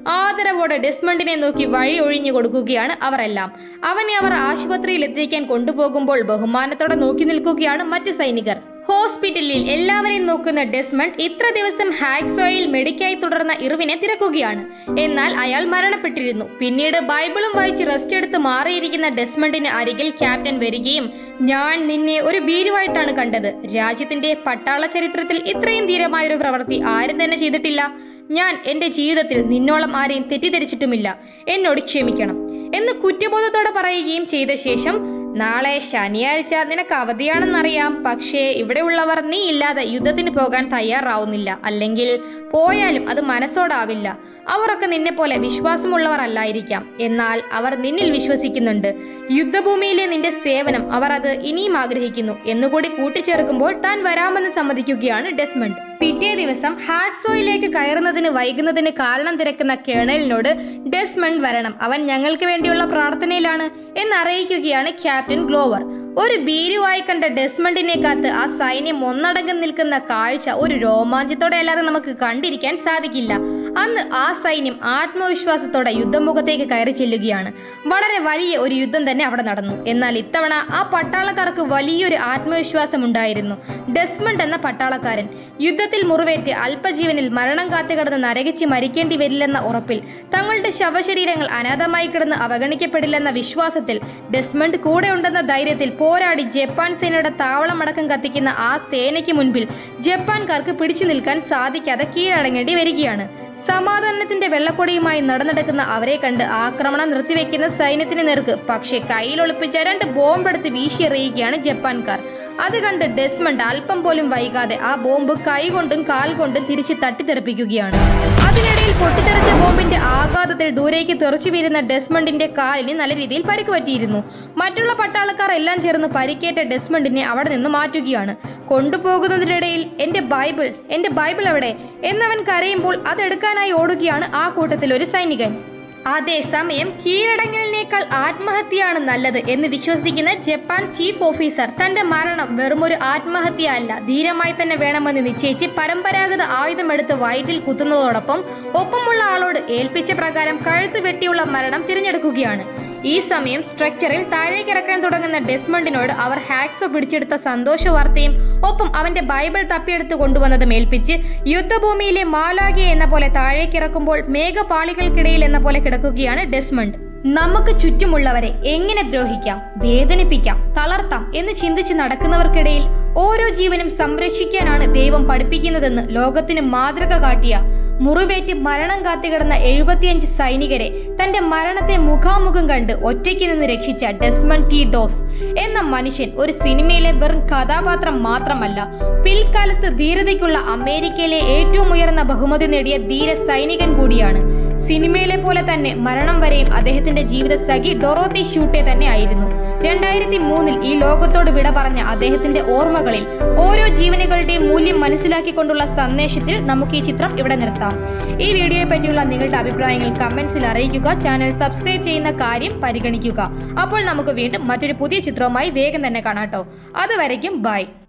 ആദരവോടെ ഡെസ്മണ്ടിനെ നോക്കി വഴി ഒഴിഞ്ഞു കൊടുക്കുകയാണ് അവരെല്ലാം അവനെ അവർ ആശുപത്രിയിൽ എത്തിക്കാൻ കൊണ്ടുപോകുമ്പോൾ ബഹുമാനത്തോടെ നോക്കി നിൽക്കുകയാണ് മറ്റു സൈനികർ ഹോസ്പിറ്റലിൽ എല്ലാവരെയും നോക്കുന്ന ഡെസ്മണ്ട് ഇത്ര ദിവസം ഹാക്സോയിൽ മെഡിക്കായി തുടർന്ന ഇറുവിനെ തിരക്കുകയാണ് എന്നാൽ അയാൾ മരണപ്പെട്ടിരുന്നു പിന്നീട് ബൈബിളും വായിച്ച് റെസ്റ്റ് എടുത്ത് മാറിയിരിക്കുന്ന ഡെസ്മണ്ടിന് അരികിൽ ക്യാപ്റ്റൻ വരികയും ഞാൻ നിന്നെ ഒരു ഭീരുവായിട്ടാണ് കണ്ടത് രാജ്യത്തിന്റെ പട്ടാള ചരിത്രത്തിൽ ഇത്രയും ധീരമായ ഒരു പ്രവൃത്തി ആരും തന്നെ ചെയ്തിട്ടില്ല ഞാൻ എന്റെ ജീവിതത്തിൽ നിന്നോളം ആരെയും തെറ്റിദ്ധരിച്ചിട്ടുമില്ല എന്നോട് ക്ഷമിക്കണം എന്ന് കുറ്റബോധത്തോടെ പറയുകയും ചെയ്ത ശേഷം നാളെ ശനിയാഴ്ച നിനക്ക് അവധിയാണെന്നറിയാം പക്ഷേ ഇവിടെയുള്ളവർ നീ ഇല്ലാതെ യുദ്ധത്തിന് പോകാൻ തയ്യാറാവുന്നില്ല അല്ലെങ്കിൽ പോയാലും അത് മനസ്സോടാവില്ല അവരൊക്കെ നിന്നെ പോലെ വിശ്വാസമുള്ളവർ അല്ലായിരിക്കാം എന്നാൽ അവർ നിന്നിൽ വിശ്വസിക്കുന്നുണ്ട് യുദ്ധഭൂമിയിലെ നിന്റെ സേവനം അവർ അത് ഇനിയും ആഗ്രഹിക്കുന്നു എന്നുകൂടി കൂട്ടിച്ചേർക്കുമ്പോൾ താൻ വരാമെന്ന് സമ്മതിക്കുകയാണ് ഡെസ്മണ്ട് പിറ്റേ ദിവസം ഹാക്സോയിലേക്ക് കയറുന്നതിന് വൈകുന്നതിന് കാരണം തിരക്കുന്ന കേണലിനോട് ഡെസ്മണ്ട് വരണം അവൻ ഞങ്ങൾക്ക് വേണ്ടിയുള്ള പ്രാർത്ഥനയിലാണ് എന്നറിയിക്കുകയാണ് ക്യാപ്റ്റൻ ഗ്ലോവർ ഒരു ഭീരുവായി കണ്ട ഡെസ്മണ്ടിനെ കാത്ത് ആ സൈന്യം ഒന്നടങ്കം നിൽക്കുന്ന കാഴ്ച ഒരു രോമാഞ്ചത്തോടെ അല്ലാതെ നമുക്ക് കണ്ടിരിക്കാൻ സാധിക്കില്ല അന്ന് ആ സൈന്യം ആത്മവിശ്വാസത്തോടെ യുദ്ധമുഖത്തേക്ക് കയറി ചെല്ലുകയാണ് വളരെ വലിയ ഒരു യുദ്ധം തന്നെ അവിടെ നടന്നു എന്നാൽ ഇത്തവണ ആ പട്ടാളക്കാർക്ക് വലിയൊരു ആത്മവിശ്വാസം ഉണ്ടായിരുന്നു ഡെസ്മണ്ട് എന്ന പട്ടാളക്കാരൻ യുദ്ധത്തിൽ മുറിവേറ്റ് അല്പജീവനിൽ മരണം കാത്തുകിടന്ന് നരകിച്ച് മരിക്കേണ്ടി വരില്ലെന്ന ഉറപ്പിൽ തങ്ങളുടെ ശവശരീരങ്ങൾ അനാഥമായി കിടന്ന് അവഗണിക്കപ്പെടില്ലെന്ന വിശ്വാസത്തിൽ ഡെസ്മണ്ട് കൂടെ ഉണ്ടെന്ന ധൈര്യത്തിൽ പോരാടി ജപ്പാൻ സേനയുടെ താവളമടക്കം കത്തിക്കുന്ന ആ സേനയ്ക്ക് മുൻപിൽ ജപ്പാൻകാർക്ക് പിടിച്ചു നിൽക്കാൻ സാധിക്കാതെ കീഴടങ്ങേണ്ടി വരികയാണ് സമാധാനത്തിന്റെ വെള്ളക്കൊടിയുമായി നടന്നെടുക്കുന്ന അവരെ കണ്ട് ആക്രമണം നിർത്തിവെക്കുന്ന സൈന്യത്തിന് നേർക്ക് പക്ഷേ കയ്യിലൊളിപ്പിച്ച രണ്ട് ബോംബെടുത്ത് വീശിയെറിയുകയാണ് ജപ്പാൻകാർ അത് കണ്ട് ഡെസ്മണ്ട് അല്പം പോലും വൈകാതെ ആ ബോംബ് കൈകൊണ്ടും കാൽ കൊണ്ടും തിരിച്ച് തട്ടിത്തെറിപ്പിക്കുകയാണ് അതിനിടയിൽ പൊട്ടിത്തെറിച്ച ബോംബിന്റെ ആഘാതത്തിൽ ദൂരേക്ക് തെറിച്ചു വീഴുന്ന ഡെസ്മണ്ടിന്റെ കാലിന് നല്ല രീതിയിൽ പരിക്ക് പറ്റിയിരുന്നു മറ്റുള്ള പട്ടാളക്കാർ എല്ലാം ചേർന്ന് പരിക്കേറ്റ ഡെസ്മണ്ടിനെ അവിടെ നിന്ന് മാറ്റുകയാണ് കൊണ്ടുപോകുന്നതിനിടയിൽ എന്റെ ബൈബിൾ എന്റെ ബൈബിൾ എവിടെ എന്നവൻ കരയുമ്പോൾ അതെടുക്കാനായി ഓടുകയാണ് ആ കൂട്ടത്തിൽ ഒരു സൈനികൻ അതേസമയം കീഴടങ്ങലിനേക്കാൾ ആത്മഹത്യയാണ് നല്ലത് എന്ന് വിശ്വസിക്കുന്ന ജപ്പാൻ ചീഫ് ഓഫീസർ തന്റെ മരണം വെറുമൊരു ആത്മഹത്യ അല്ല ധീരമായി തന്നെ വേണമെന്ന് നിശ്ചയിച്ച് പരമ്പരാഗത ആയുധമെടുത്ത് വയറ്റിൽ കുത്തുന്നതോടൊപ്പം ഒപ്പമുള്ള ആളോട് ഏൽപ്പിച്ച പ്രകാരം കഴുത്ത് വെട്ടിയുള്ള മരണം തിരഞ്ഞെടുക്കുകയാണ് ഈ സമയം സ്ട്രക്ചറിൽ താഴേക്കിറക്കാൻ തുടങ്ങുന്ന ഡെസ്മണ്ടിനോട് അവർ ഹാക്സോ പിടിച്ചെടുത്ത സന്തോഷ വാർത്തയും ഒപ്പം അവന്റെ ബൈബിൾ തപ്പിയെടുത്ത് കൊണ്ടുവന്നതും ഏൽപ്പിച്ച് യുദ്ധഭൂമിയിലെ മാലാഗെ എന്ന പോലെ താഴേക്കിറക്കുമ്പോൾ മേഘപാളികൾക്കിടയിൽ എന്ന പോലെ കിടക്കുകയാണ് ഡെസ്മണ്ട് നമുക്ക് ചുറ്റുമുള്ളവരെ എങ്ങനെ ദ്രോഹിക്കാം വേദനിപ്പിക്കാം തളർത്താം എന്ന് ചിന്തിച്ച് നടക്കുന്നവർക്കിടയിൽ ഓരോ ജീവനും സംരക്ഷിക്കാനാണ് ദൈവം പഠിപ്പിക്കുന്നതെന്ന് ലോകത്തിന് മാതൃക കാട്ടിയ മുറിവേറ്റ് മരണം കാത്തുകിടന്ന എഴുപത്തിയഞ്ച് സൈനികരെ തന്റെ മരണത്തെ മുഖാമുഖം കണ്ട് ഒറ്റയ്ക്ക് നിന്ന് രക്ഷിച്ച ഡെസ്മൺ ടി ഡോസ് എന്ന മനുഷ്യൻ ഒരു സിനിമയിലെ വെറും കഥാപാത്രം മാത്രമല്ല പിൽക്കാലത്ത് ധീരതയ്ക്കുള്ള അമേരിക്കയിലെ ഏറ്റവും ഉയർന്ന ബഹുമതി നേടിയ ധീര സൈനികൻ കൂടിയാണ് സിനിമയിലെ പോലെ തന്നെ മരണം വരെയും അദ്ദേഹത്തിന്റെ ജീവിത സഖി ഡൊറോത്തി ഷൂട്ടെ തന്നെ ആയിരുന്നു രണ്ടായിരത്തി മൂന്നിൽ ഈ ലോകത്തോട് വിട പറഞ്ഞ അദ്ദേഹത്തിന്റെ ഓർമ്മകളിൽ ഓരോ ജീവനുകളുടെയും മൂല്യം മനസ്സിലാക്കിക്കൊണ്ടുള്ള സന്ദേശത്തിൽ നമുക്ക് ഈ ചിത്രം ഇവിടെ നിർത്താം ഈ വീഡിയോയെ പറ്റിയുള്ള നിങ്ങളുടെ അഭിപ്രായങ്ങൾ കമന്റ്സിൽ അറിയിക്കുക ചാനൽ സബ്സ്ക്രൈബ് ചെയ്യുന്ന കാര്യം പരിഗണിക്കുക അപ്പോൾ നമുക്ക് വീണ്ടും മറ്റൊരു പുതിയ ചിത്രവുമായി വേഗം തന്നെ കാണാട്ടോ അതുവരയ്ക്കും ബൈ